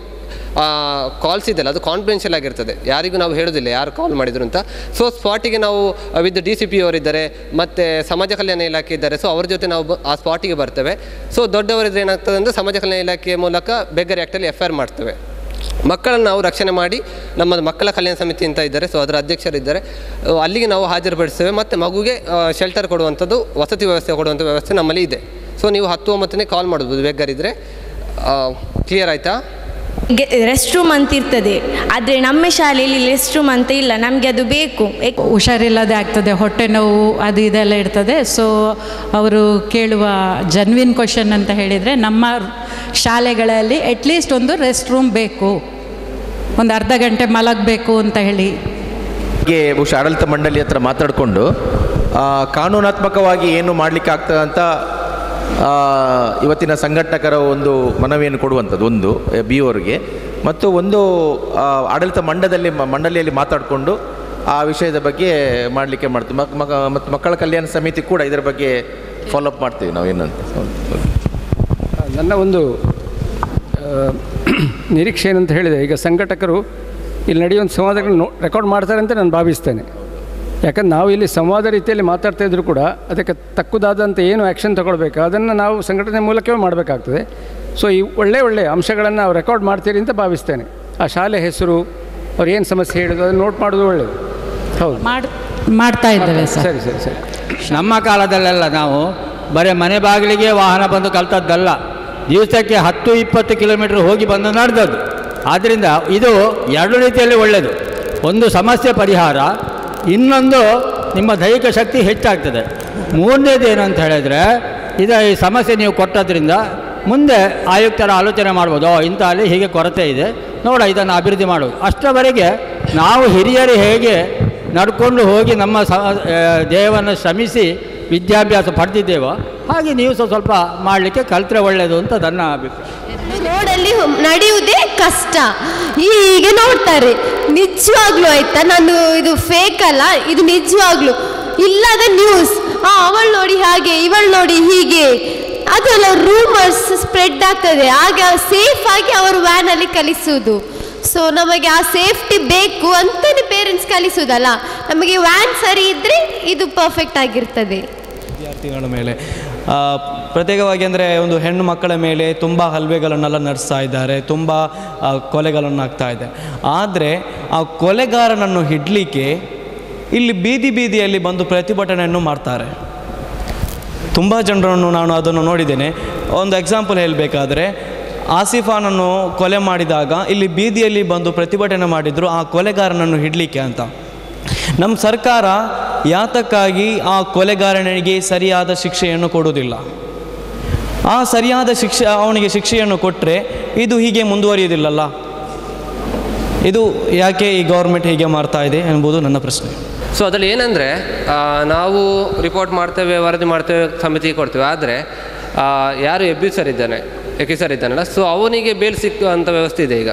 ಕಾಲ್ಸ್ ಇದೆಯಲ್ಲ ಅದು ಕಾನ್ಫಿಡೆನ್ಷಿಯಲ್ ಆಗಿರ್ತದೆ ಯಾರಿಗೂ ನಾವು ಹೇಳೋದಿಲ್ಲ ಯಾರು ಕಾಲ್ ಮಾಡಿದ್ರು ಅಂತ ಸೊ ಸ್ಪಾಟಿಗೆ ನಾವು ವಿತ್ ಡಿ ಸಿ ಪಿ ಅವರಿದ್ದಾರೆ ಮತ್ತು ಸಮಾಜ ಕಲ್ಯಾಣ ಇಲಾಖೆ ಇದ್ದಾರೆ ಸೊ ಅವ್ರ ಜೊತೆ ನಾವು ಬ- ಆ ಸ್ಪಾಟಿಗೆ ಬರ್ತೇವೆ ಸೊ ದೊಡ್ಡವರಿದ್ರೆ ಏನಾಗ್ತದೆ ಅಂದರೆ ಸಮಾಜ ಕಲ್ಯಾಣ ಇಲಾಖೆಯ ಮೂಲಕ ಬೆಗ್ಗರಿ ಆ್ಯಕ್ಟಲ್ಲಿ ಎಫ್ ಐ ಆರ್ ಮಾಡ್ತೇವೆ ಮಕ್ಕಳನ್ನು ನಾವು ರಕ್ಷಣೆ ಮಾಡಿ ನಮ್ಮ ಮಕ್ಕಳ ಕಲ್ಯಾಣ ಸಮಿತಿ ಅಂತ ಇದ್ದಾರೆ ಸೊ ಅದರ ಅಧ್ಯಕ್ಷರಿದ್ದಾರೆ ಅಹ್ ಅಲ್ಲಿಗೆ ನಾವು ಹಾಜರುಪಡಿಸ್ತೇವೆ ಮತ್ತು ಮಗುಗೆ ಶೆಲ್ಟರ್ ಕೊಡುವಂಥದ್ದು ವಸತಿ ವ್ಯವಸ್ಥೆ ಕೊಡುವಂಥ ವ್ಯವಸ್ಥೆ ನಮ್ಮಲ್ಲಿ ಇದೆ ಸೊ ನೀವು ಹತ್ತು ಒಂಬತ್ತನೇ ಕಾಲ್ ಮಾಡ್ಬೋದು ಬೆಗ್ಗರಿದ್ದರೆ ಕ್ಲಿಯರ್ ಆಯಿತಾ ರೆಸ್ಟ್ ರೂಮ್ ಅಂತ ಇರ್ತದೆ ಆದರೆ ನಮ್ಮ ಶಾಲೆಯಲ್ಲಿ ರೆಸ್ಟ್ ರೂಮ್ ಅಂತ ಇಲ್ಲ ನಮಗೆ ಅದು ಬೇಕು ಹುಷಾರಿಲ್ಲದೆ ಆಗ್ತದೆ ಹೊಟ್ಟೆ ನೋವು ಅದು ಇದೆಲ್ಲ ಇರ್ತದೆ ಸೊ ಅವರು ಕೇಳುವ ಜನ್ವಿನ್ ಕ್ವಶನ್ ಅಂತ ಹೇಳಿದರೆ ನಮ್ಮ ಶಾಲೆಗಳಲ್ಲಿ ಅಟ್ಲೀಸ್ಟ್ ಒಂದು ರೆಸ್ಟ್ ರೂಮ್ ಬೇಕು ಒಂದು ಅರ್ಧ ಗಂಟೆ ಮಲಗಬೇಕು ಅಂತ ಹೇಳಿ ಹೀಗೆ ಬಹುಶಃ ಆಡಳಿತ ಮಂಡಳಿ ಹತ್ರ ಮಾತಾಡಿಕೊಂಡು ಕಾನೂನಾತ್ಮಕವಾಗಿ ಏನು ಮಾಡಲಿಕ್ಕೆ ಆಗ್ತದೆ ಅಂತ ಆ, ಇವತ್ತಿನ ಸಂಘಟಕರ ಒಂದು ಮನವಿಯನ್ನು ಕೊಡುವಂಥದ್ದು ಒಂದು ಬಿ ಅವ್ರಿಗೆ ಮತ್ತು ಒಂದು ಆ, ಆಡಳಿತ ಮಂಡದಲ್ಲಿ ಮಂಡಳಿಯಲ್ಲಿ ಮಾತಾಡಿಕೊಂಡು ಆ ವಿಷಯದ ಬಗ್ಗೆ ಮಾಡಲಿಕ್ಕೆ ಮಾಡ್ತೀವಿ ಮಕ್ ಮಕ ಮತ್ತು ಮಕ್ಕಳ ಕಲ್ಯಾಣ ಸಮಿತಿ ಕೂಡ ಇದರ ಬಗ್ಗೆ ಫಾಲೋಅಪ್ ಮಾಡ್ತೀವಿ ನಾವು ಏನಂತ ಹೌದು, ಹೌದು. ನನ್ನ ಒಂದು ಆ, ನಿರೀಕ್ಷೆ ಏನಂತ ಹೇಳಿದೆ ಈಗ ಸಂಘಟಕರು ಇಲ್ಲಿ ನಡೆಯುವಂಥ ಸಂವಾದಗಳನ್ನು ರೆಕಾರ್ಡ್ ಮಾಡ್ತಾರೆ ಅಂತ ನಾನು ಭಾವಿಸ್ತೇನೆ ಯಾಕಂದ್ರೆ ನಾವು ಇಲ್ಲಿ ಸಂವಾದ ರೀತಿಯಲ್ಲಿ ಮಾತಾಡ್ತಾ ಇದ್ರೂ ಕೂಡ ಅದಕ್ಕೆ ತಕ್ಕುದಾದಂಥ ಏನು ಆ್ಯಕ್ಷನ್ ತಗೊಳ್ಬೇಕು ಅದನ್ನು ನಾವು ಸಂಘಟನೆ ಮೂಲಕವೇ ಮಾಡಬೇಕಾಗ್ತದೆ ಸೊ ಈ ಒಳ್ಳೆ ಒಳ್ಳೆ ಅಂಶಗಳನ್ನು ನಾವು ರೆಕಾರ್ಡ್ ಮಾಡ್ತೀರಿ ಅಂತ ಭಾವಿಸ್ತೇನೆ ಆ ಶಾಲೆ ಹೆಸರು ಅವ್ರು ಏನು ಸಮಸ್ಯೆ ಹೇಳಿದ್ರು ಅದನ್ನು ನೋಟ್ ಮಾಡೋದು ಒಳ್ಳೆಯದು ಹೌದು ಮಾಡ್ತಾ ಇದ್ದೇವೆ ಸರ್ ಸರಿ ಸರಿ ಸರಿ ನಮ್ಮ ಕಾಲದಲ್ಲೆಲ್ಲ ನಾವು ಬರೀ ಮನೆ ಬಾಗಿಲಿಗೆ ವಾಹನ ಬಂದು ಕಲ್ತದ್ದಲ್ಲ ದಿವಸಕ್ಕೆ ಹತ್ತು ಇಪ್ಪತ್ತು ಕಿಲೋಮೀಟರ್ ಹೋಗಿ ಬಂದು ನಡೆದದ್ದು ಆದ್ದರಿಂದ ಇದು ಎರಡು ರೀತಿಯಲ್ಲಿ ಒಳ್ಳೆಯದು ಒಂದು ಸಮಸ್ಯೆ ಪರಿಹಾರ ಇನ್ನೊಂದು ನಿಮ್ಮ ದೈಹಿಕ ಶಕ್ತಿ ಹೆಚ್ಚಾಗ್ತದೆ ಮೂರನೇದು ಏನು ಅಂತ ಹೇಳಿದರೆ ಇದು ಈ ಸಮಸ್ಯೆ ನೀವು ಕೊಟ್ಟದ್ರಿಂದ ಮುಂದೆ ಆಯುಕ್ತರ ಆಲೋಚನೆ ಮಾಡ್ಬೋದು ಓ ಇಂಥ ಅಲ್ಲಿ ಹೀಗೆ ಕೊರತೆ ಇದೆ ನೋಡ ಇದನ್ನು ಅಭಿವೃದ್ಧಿ ಮಾಡೋದು ಅಷ್ಟರವರೆಗೆ ನಾವು ಹಿರಿಯರು ಹೇಗೆ ನಡ್ಕೊಂಡು ಹೋಗಿ ನಮ್ಮ ಸ ದೇಹವನ್ನು ಶ್ರಮಿಸಿ ವಿದ್ಯಾಭ್ಯಾಸ ಪಡೆದಿದ್ದೇವೋ ಹಾಗೆ ನೀವು ಸಹ ಸ್ವಲ್ಪ ಮಾಡಲಿಕ್ಕೆ ಕಲ್ತ್ರೆ ಒಳ್ಳೆಯದು ಅಂತ ನನ್ನ ಅಭಿಪ್ರಾಯ ರೋಡಲ್ಲಿ ನಡೆಯುವುದೇ ಕಷ್ಟ ಹೀಗೆ ನೋಡ್ತಾರೆ ನಿಜವಾಗ್ಲೂ ಆಯ್ತಾ ನಾನು ಇದು ಫೇಕ್ ಅಲ್ಲ ಇದು ನಿಜವಾಗ್ಲೂ ಇಲ್ಲದ ನ್ಯೂಸ್ ಆ ಅವಳು ನೋಡಿ ಹಾಗೆ ಇವಳು ನೋಡಿ ಹೀಗೆ ಅದೆಲ್ಲ ರೂಮರ್ಸ್ ಸ್ಪ್ರೆಡ್ ಆಗ್ತದೆ ಆಗ ಸೇಫ್ ಆಗಿ ಅವರು ವ್ಯಾನಲ್ಲಿ ಕಲಿಸುವುದು ಸೊ ನಮಗೆ ಆ ಸೇಫ್ಟಿ ಬೇಕು ಅಂತಾನೆ ಪೇರೆಂಟ್ಸ್ ಕಲಿಸುವುದಲ್ಲ ನಮಗೆ ವ್ಯಾನ್ ಸರಿ ಇದ್ರೆ ಇದು ಪರ್ಫೆಕ್ಟ್ ಆಗಿರ್ತದೆ ವಿದ್ಯಾರ್ಥಿಗಳ ಮೇಲೆ ಆ, ಪ್ರತ್ಯೇಕವಾಗಿ ಅಂದರೆ ಒಂದು ಹೆಣ್ಣು ಮಕ್ಕಳ ಮೇಲೆ ತುಂಬ ಹಲ್ವೆಗಳನ್ನೆಲ್ಲ ನಡೆಸ್ತಾ ಇದ್ದಾರೆ ತುಂಬ ಆ, ಕೊಲೆಗಳನ್ನು ಆಗ್ತಾ ಇದೆ ಆದರೆ ಆ ಕೊಲೆಗಾರನನ್ನು ಹಿಡಲಿಕ್ಕೆ ಇಲ್ಲಿ ಬೀದಿ ಬೀದಿಯಲ್ಲಿ ಬಂದು ಪ್ರತಿಭಟನೆಯನ್ನು ಮಾಡ್ತಾರೆ ತುಂಬ ಜನರನ್ನು ನಾನು ಅದನ್ನು ನೋಡಿದ್ದೇನೆ ಒಂದು ಎಕ್ಸಾಂಪಲ್ ಹೇಳಬೇಕಾದ್ರೆ ಆಸಿಫಾನನ್ನು ಕೊಲೆ ಮಾಡಿದಾಗ ಇಲ್ಲಿ ಬೀದಿಯಲ್ಲಿ ಬಂದು ಪ್ರತಿಭಟನೆ ಮಾಡಿದ್ರು ಆ ಕೊಲೆಗಾರನನ್ನು ಹಿಡಲಿಕ್ಕೆ ಅಂತ ನಮ್ಮ ಸರ್ಕಾರ ಯಾತಕ್ಕಾಗಿ ಆ ಕೊಲೆಗಾರನಿಗೆ ಸರಿಯಾದ ಶಿಕ್ಷೆಯನ್ನು ಕೊಡುವುದಿಲ್ಲ ಆ ಸರಿಯಾದ ಶಿಕ್ಷೆ ಅವನಿಗೆ ಶಿಕ್ಷೆಯನ್ನು ಕೊಟ್ಟರೆ ಇದು ಹೀಗೆ ಮುಂದುವರಿಯುವುದಿಲ್ಲಲ್ಲ ಇದು ಯಾಕೆ ಈ ಗೌರ್ಮೆಂಟ್ ಹೀಗೆ ಮಾಡ್ತಾ ಇದೆ ಎಂಬುದು ನನ್ನ ಪ್ರಶ್ನೆ ಸೊ ಅದರಲ್ಲಿ ಏನಂದರೆ ನಾವು ರಿಪೋರ್ಟ್ ಮಾಡ್ತೇವೆ ವರದಿ ಮಾಡ್ತೇವೆ ಸಮಿತಿಗೆ ಕೊಡ್ತೇವೆ ಆದರೆ ಯಾರು ಎಬ್ಯೂಸರ್ ಇದ್ದಾನೆ ಎಕ್ಯೂಸರ್ ಇದ್ದಾನಲ್ಲ ಸೊ ಅವನಿಗೆ ಬೇಲ್ ಸಿಕ್ಕುವಂಥ ವ್ಯವಸ್ಥೆ ಇದೆ ಈಗ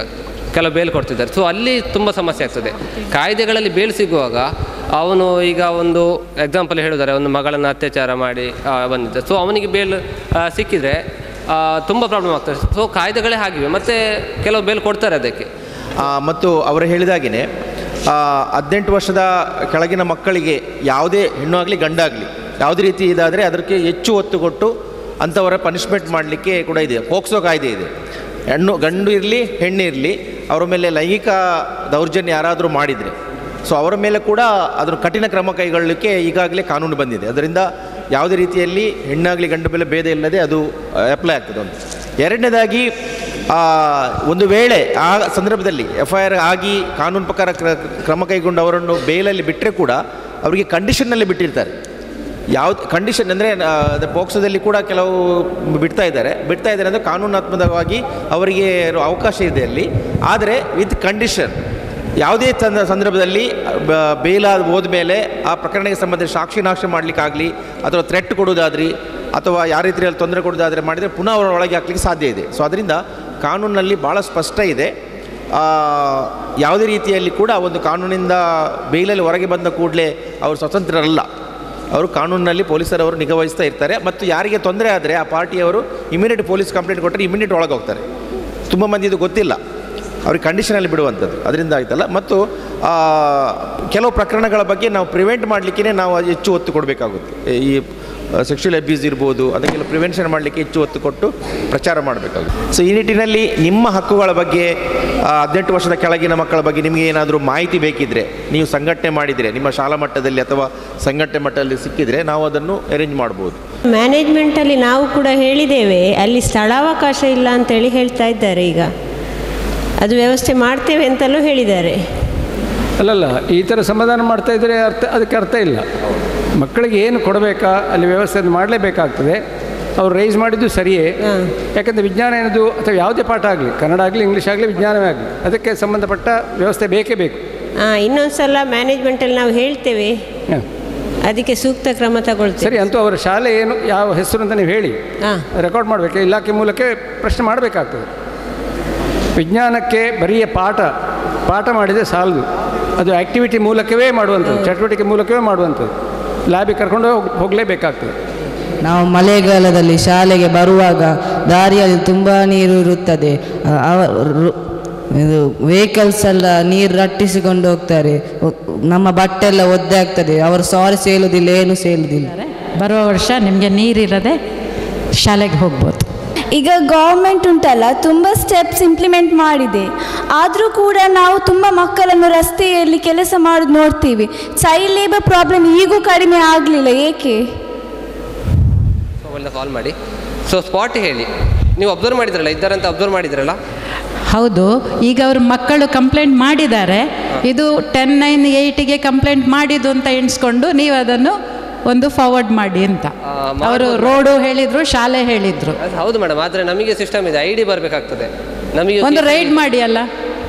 ಕೆಲವು ಬೇಲ್ ಕೊಡ್ತಿದ್ದಾರೆ ಸೊ ಅಲ್ಲಿ ತುಂಬ ಸಮಸ್ಯೆ ಆಗ್ತದೆ ಕಾಯ್ದೆಗಳಲ್ಲಿ ಬೇಲ್ ಸಿಗುವಾಗ ಅವನು ಈಗ ಒಂದು ಎಕ್ಸಾಂಪಲ್ ಹೇಳಿದ್ದಾರೆ ಒಂದು ಮಗಳನ್ನು ಅತ್ಯಾಚಾರ ಮಾಡಿ ಆ, ಬಂದಿದ್ದ ಸೊ ಅವನಿಗೆ ಬೇಲ್ ಆ, ಸಿಕ್ಕಿದರೆ ತುಂಬ ಪ್ರಾಬ್ಲಮ್ ಆಗ್ತದೆ ಸೊ ಕಾಯ್ದೆಗಳೇ ಆಗಿವೆ ಮತ್ತು ಕೆಲವು ಬೇಲ್ ಕೊಡ್ತಾರೆ ಅದಕ್ಕೆ ಆ, ಮತ್ತು ಅವರು ಹೇಳಿದಾಗೆಯೇ ಹದಿನೆಂಟು ವರ್ಷದ ಕೆಳಗಿನ ಮಕ್ಕಳಿಗೆ ಯಾವುದೇ ಹೆಣ್ಣು ಆಗಲಿ ಗಂಡಾಗಲಿ ಯಾವುದೇ ರೀತಿ ಇದಾದರೆ ಅದಕ್ಕೆ ಹೆಚ್ಚು ಒತ್ತು ಕೊಟ್ಟು ಅಂಥವರ ಪನಿಷ್ಮೆಂಟ್ ಮಾಡಲಿಕ್ಕೆ ಕೂಡ ಇದೆ ಪೋಕ್ಸೋ ಕಾಯ್ದೆ ಇದೆ ಹೆಣ್ಣು ಗಂಡು ಇರಲಿ ಹೆಣ್ಣು ಇರಲಿ ಅವರ ಮೇಲೆ ಲೈಂಗಿಕ ದೌರ್ಜನ್ಯ ಯಾರಾದರೂ ಮಾಡಿದರೆ ಸೊ ಅವರ ಮೇಲೆ ಕೂಡ ಅದರ ಕಠಿಣ ಕ್ರಮ ಕೈಗೊಳ್ಳಲಿಕ್ಕೆ ಈಗಾಗಲೇ ಕಾನೂನು ಬಂದಿದೆ ಅದರಿಂದ ಯಾವುದೇ ರೀತಿಯಲ್ಲಿ ಹೆಣ್ಣಾಗಲಿ ಗಂಡು ಮೇಲೆ ಭೇದ ಇಲ್ಲದೆ ಅದು ಅಪ್ಲೈ ಆಗ್ತದೆ ಒಂದು ಎರಡನೇದಾಗಿ ಆ, ಒಂದು ವೇಳೆ ಆ ಸಂದರ್ಭದಲ್ಲಿ ಎಫ್ ಐ ಆರ್ ಆಗಿ ಕಾನೂನು ಪ್ರಕಾರ ಕ್ರ- ಕ್ರಮ ಕೈಗೊಂಡು ಅವರನ್ನು ಬೇಲಲ್ಲಿ ಬಿಟ್ಟರೆ ಕೂಡ ಅವರಿಗೆ ಕಂಡೀಷನ್ನಲ್ಲಿ ಬಿಟ್ಟಿರ್ತಾರೆ ಯಾವ್ದು ಕಂಡೀಷನ್ ಅಂದರೆ ಪೋಕ್ಸೋದಲ್ಲಿ ಕೂಡ ಕೆಲವು ಬಿಡ್ತಾ ಇದ್ದಾರೆ ಬಿಡ್ತಾ ಇದ್ದಾರೆ ಅಂದರೆ ಕಾನೂನಾತ್ಮಕವಾಗಿ ಅವರಿಗೆ ಇರೋ ಅವಕಾಶ ಇದೆ ಅಲ್ಲಿ ಆದರೆ ವಿತ್ ಕಂಡೀಷನ್ ಯಾವುದೇ ಸಂದ ಸಂದರ್ಭದಲ್ಲಿ ಬ- ಬೇಲಾದ ಹೋದ್ಮೇಲೆ ಆ ಪ್ರಕರಣಕ್ಕೆ ಸಂಬಂಧಿಸಿದ ಸಾಕ್ಷಿ ನಾಶ ಮಾಡಲಿಕ್ಕಾಗಲಿ ಅಥವಾ ಥ್ರೆಟ್ ಕೊಡೋದಾದ್ರಿ ಅಥವಾ ಯಾವ ರೀತಿಯಲ್ಲಿ ತೊಂದರೆ ಕೊಡೋದಾದರೆ ಮಾಡಿದರೆ ಪುನಃ ಅವರ ಒಳಗೆ ಹಾಕ್ಲಿಕ್ಕೆ ಸಾಧ್ಯ ಇದೆ ಸೊ ಅದರಿಂದ ಕಾನೂನಲ್ಲಿ ಭಾಳ ಸ್ಪಷ್ಟ ಇದೆ ಆ, ಯಾವುದೇ ರೀತಿಯಲ್ಲಿ ಕೂಡ ಒಂದು ಕಾನೂನಿಂದ ಬೇಲಲ್ಲಿ ಹೊರಗೆ ಬಂದ ಕೂಡಲೇ ಅವರು ಸ್ವತಂತ್ರರಲ್ಲ ಅವರು ಕಾನೂನಿನಲ್ಲಿ ಪೊಲೀಸರವರು ನಿಗಾವಹಿಸ್ತಾ ಇರ್ತಾರೆ ಮತ್ತು ಯಾರಿಗೆ ತೊಂದರೆ ಆದರೆ ಆ ಪಾರ್ಟಿಯವರು ಇಮಿಡಿಯೇಟ್ ಪೊಲೀಸ್ ಕಂಪ್ಲೇಂಟ್ ಕೊಟ್ಟರೆ ಇಮಿಡಿಯೇಟ್ ಒಳಗೆ ಹೋಗ್ತಾರೆ ತುಂಬ ಮಂದಿ ಇದು ಗೊತ್ತಿಲ್ಲ ಅವ್ರಿಗೆ ಕಂಡೀಷನಲ್ಲಿ ಬಿಡುವಂಥದ್ದು ಅದರಿಂದ ಆಯ್ತಲ್ಲ ಮತ್ತು ಆ, ಕೆಲವು ಪ್ರಕರಣಗಳ ಬಗ್ಗೆ ನಾವು ಪ್ರಿವೆಂಟ್ ಮಾಡಲಿಕ್ಕೆ ನಾವು ಹೆಚ್ಚು ಒತ್ತು ಕೊಡಬೇಕಾಗುತ್ತೆ ಈ ಸೆಕ್ಷುವಲ್ ಅಬ್ಯೂಸ್ ಇರ್ಬೋದು ಅದಕ್ಕೆಲ್ಲ ಪ್ರಿವೆನ್ಷನ್ ಮಾಡಲಿಕ್ಕೆ ಹೆಚ್ಚು ಒತ್ತು ಕೊಟ್ಟು ಪ್ರಚಾರ ಮಾಡಬೇಕಾಗುತ್ತೆ ಸೊ ಈ ನಿಟ್ಟಿನಲ್ಲಿ ನಿಮ್ಮ ಹಕ್ಕುಗಳ ಬಗ್ಗೆ ಆ, ಹದಿನೆಂಟು ವರ್ಷದ ಕೆಳಗಿನ ಮಕ್ಕಳ ಬಗ್ಗೆ ನಿಮಗೆ ಏನಾದರೂ ಮಾಹಿತಿ ಬೇಕಿದ್ದರೆ ನೀವು ಸಂಘಟನೆ ಮಾಡಿದರೆ ನಿಮ್ಮ ಶಾಲಾ ಮಟ್ಟದಲ್ಲಿ ಅಥವಾ ಸಂಘಟನೆ ಮಟ್ಟದಲ್ಲಿ ಸಿಕ್ಕಿದರೆ ನಾವು ಅದನ್ನು ಅರೇಂಜ್ ಮಾಡ್ಬೋದು ಮ್ಯಾನೇಜ್ಮೆಂಟಲ್ಲಿ ನಾವು ಕೂಡ ಹೇಳಿದ್ದೇವೆ ಅಲ್ಲಿ ಸ್ಥಳಾವಕಾಶ ಇಲ್ಲ ಅಂತೇಳಿ ಹೇಳ್ತಾ ಇದ್ದಾರೆ ಈಗ ಅದು ವ್ಯವಸ್ಥೆ ಮಾಡ್ತೇವೆ ಅಂತಲೂ ಹೇಳಿದ್ದಾರೆ ಅಲ್ಲಲ್ಲ ಈ ಥರ ಸಮಾಧಾನ ಮಾಡ್ತಾ ಇದ್ದರೆ ಅರ್ಥ ಅದಕ್ಕೆ ಅರ್ಥ ಇಲ್ಲ ಮಕ್ಕಳಿಗೆ ಏನು ಕೊಡಬೇಕಾ ಅಲ್ಲಿ ವ್ಯವಸ್ಥೆ ಮಾಡಲೇಬೇಕಾಗ್ತದೆ ಅವ್ರು ರೈಸ್ ಮಾಡಿದ್ದು ಸರಿಯೇ ಯಾಕಂದರೆ ವಿಜ್ಞಾನ ಏನದು ಅಥವಾ ಯಾವುದೇ ಪಾಠ ಆಗಲಿ ಕನ್ನಡ ಆಗಲಿ ಇಂಗ್ಲೀಷ್ ಆಗಲಿ ವಿಜ್ಞಾನವೇ ಆಗಲಿ ಅದಕ್ಕೆ ಸಂಬಂಧಪಟ್ಟ ವ್ಯವಸ್ಥೆ ಬೇಕೇ ಬೇಕು ಹಾಂ ಇನ್ನೊಂದು ಸಲ ಮ್ಯಾನೇಜ್ಮೆಂಟಲ್ಲಿ ನಾವು ಹೇಳ್ತೇವೆ ಹಾಂ. ಅದಕ್ಕೆ ಸೂಕ್ತ ಕ್ರಮ ತಗೊಳ್ತೇವೆ ಸರಿ ಅಂತೂ ಅವರ ಶಾಲೆ ಏನು ಯಾವ ಹೆಸರು ಅಂತ ನೀವು ಹೇಳಿ ಹಾಂ ರೆಕಾರ್ಡ್ ಮಾಡಬೇಕು ಇಲಾಖೆ ಮೂಲಕ ಪ್ರಶ್ನೆ ಮಾಡಬೇಕಾಗ್ತದೆ ವಿಜ್ಞಾನಕ್ಕೆ ಬರೀ ಪಾಠ ಪಾಠ ಮಾಡಿದರೆ ಸಾಲದು ಅದು ಆ್ಯಕ್ಟಿವಿಟಿ ಮೂಲಕವೇ ಮಾಡುವಂಥದ್ದು ಚಟುವಟಿಕೆ ಮೂಲಕವೇ ಮಾಡುವಂಥದ್ದು ಲ್ಯಾಬಿಗೆ ಕರ್ಕೊಂಡು ಹೋಗ್ ಹೋಗಲೇಬೇಕಾಗ್ತದೆ ನಾವು ಮಳೆಗಾಲದಲ್ಲಿ ಶಾಲೆಗೆ ಬರುವಾಗ ದಾರಿಯಲ್ಲಿ ತುಂಬ ನೀರು ಇರುತ್ತದೆ ಅ- ಅವ- ರು- ಇದು ವೆಹಿಕಲ್ಸ್ ಎಲ್ಲ ನೀರು ರಟ್ಟಿಸಿಕೊಂಡು ಹೋಗ್ತಾರೆ ಒ- ನಮ್ಮ ಬಟ್ಟೆ ಎಲ್ಲ ಒದ್ದೆ ಆಗ್ತದೆ ಅವರು ಸಾರಿ ಸೇಲುದಿಲ್ಲ ಏನು ಸೇಲುದಿಲ್ಲ ಬರುವ ವರ್ಷ ನಿಮಗೆ ನೀರಿಲ್ಲದೆ ಶಾಲೆಗೆ ಹೋಗ್ಬೋದು ಈಗ ಗೌರ್ಮೆಂಟ್ ಉಂಟಲ್ಲ ತುಂಬ ಸ್ಟೆಪ್ಸ್ ಇಂಪ್ಲಿಮೆಂಟ್ ಮಾಡಿದೆ ಆದರೂ ಕೂಡ ನಾವು ತುಂಬ ಮಕ್ಕಳನ್ನು ರಸ್ತೆಯಲ್ಲಿ ಕೆಲಸ ಮಾಡೋದು ನೋಡ್ತೀವಿ ಚೈಲ್ಡ್ ಲೇಬರ್ ಪ್ರಾಬ್ಲಮ್ ಈಗೂ ಕಡಿಮೆ ಆಗಲಿಲ್ಲ ಏಕೆ ಮೊಬೈಲ್ನ ಕಾಲ್ ಮಾಡಿ ಸೊ ಸ್ಪಾಟ್ ಹೇಳಿ ನೀವು ಅಬ್ಸರ್ವ್ ಮಾಡಿದ್ರಲ್ಲ ಇದ್ದಾರಂತ ಅಬ್ಸರ್ವ್ ಮಾಡಿದ್ರಲ್ಲ ಹೌದು ಈಗ ಅವರು ಮಕ್ಕಳು ಕಂಪ್ಲೇಂಟ್ ಮಾಡಿದ್ದಾರೆ ಇದು ಟೆನ್ ನೈನ್ ಏಯ್ಟಿಗೆ ಕಂಪ್ಲೇಂಟ್ ಮಾಡಿದ್ದು ಅಂತ ಎಣಿಸ್ಕೊಂಡು ನೀವು ಅದನ್ನು ಒಂದು ಫಾರ್ವರ್ಡ್ ಮಾಡಿ ಅಂತ ಅವರು ರೋಡು ಹೇಳಿದ್ರು ಶಾಲೆ ಹೇಳಿದ್ರು ಅದು ಹೌದು ಮೇಡಮ್ ಆದರೆ ನಮಗೆ ಸಿಸ್ಟಮ್ ಇದೆ ಐ ಡಿ ಬರಬೇಕಾಗ್ತದೆ ನಮಗೆ ಒಂದು ರೈಡ್ ಮಾಡಿ ಅಲ್ಲ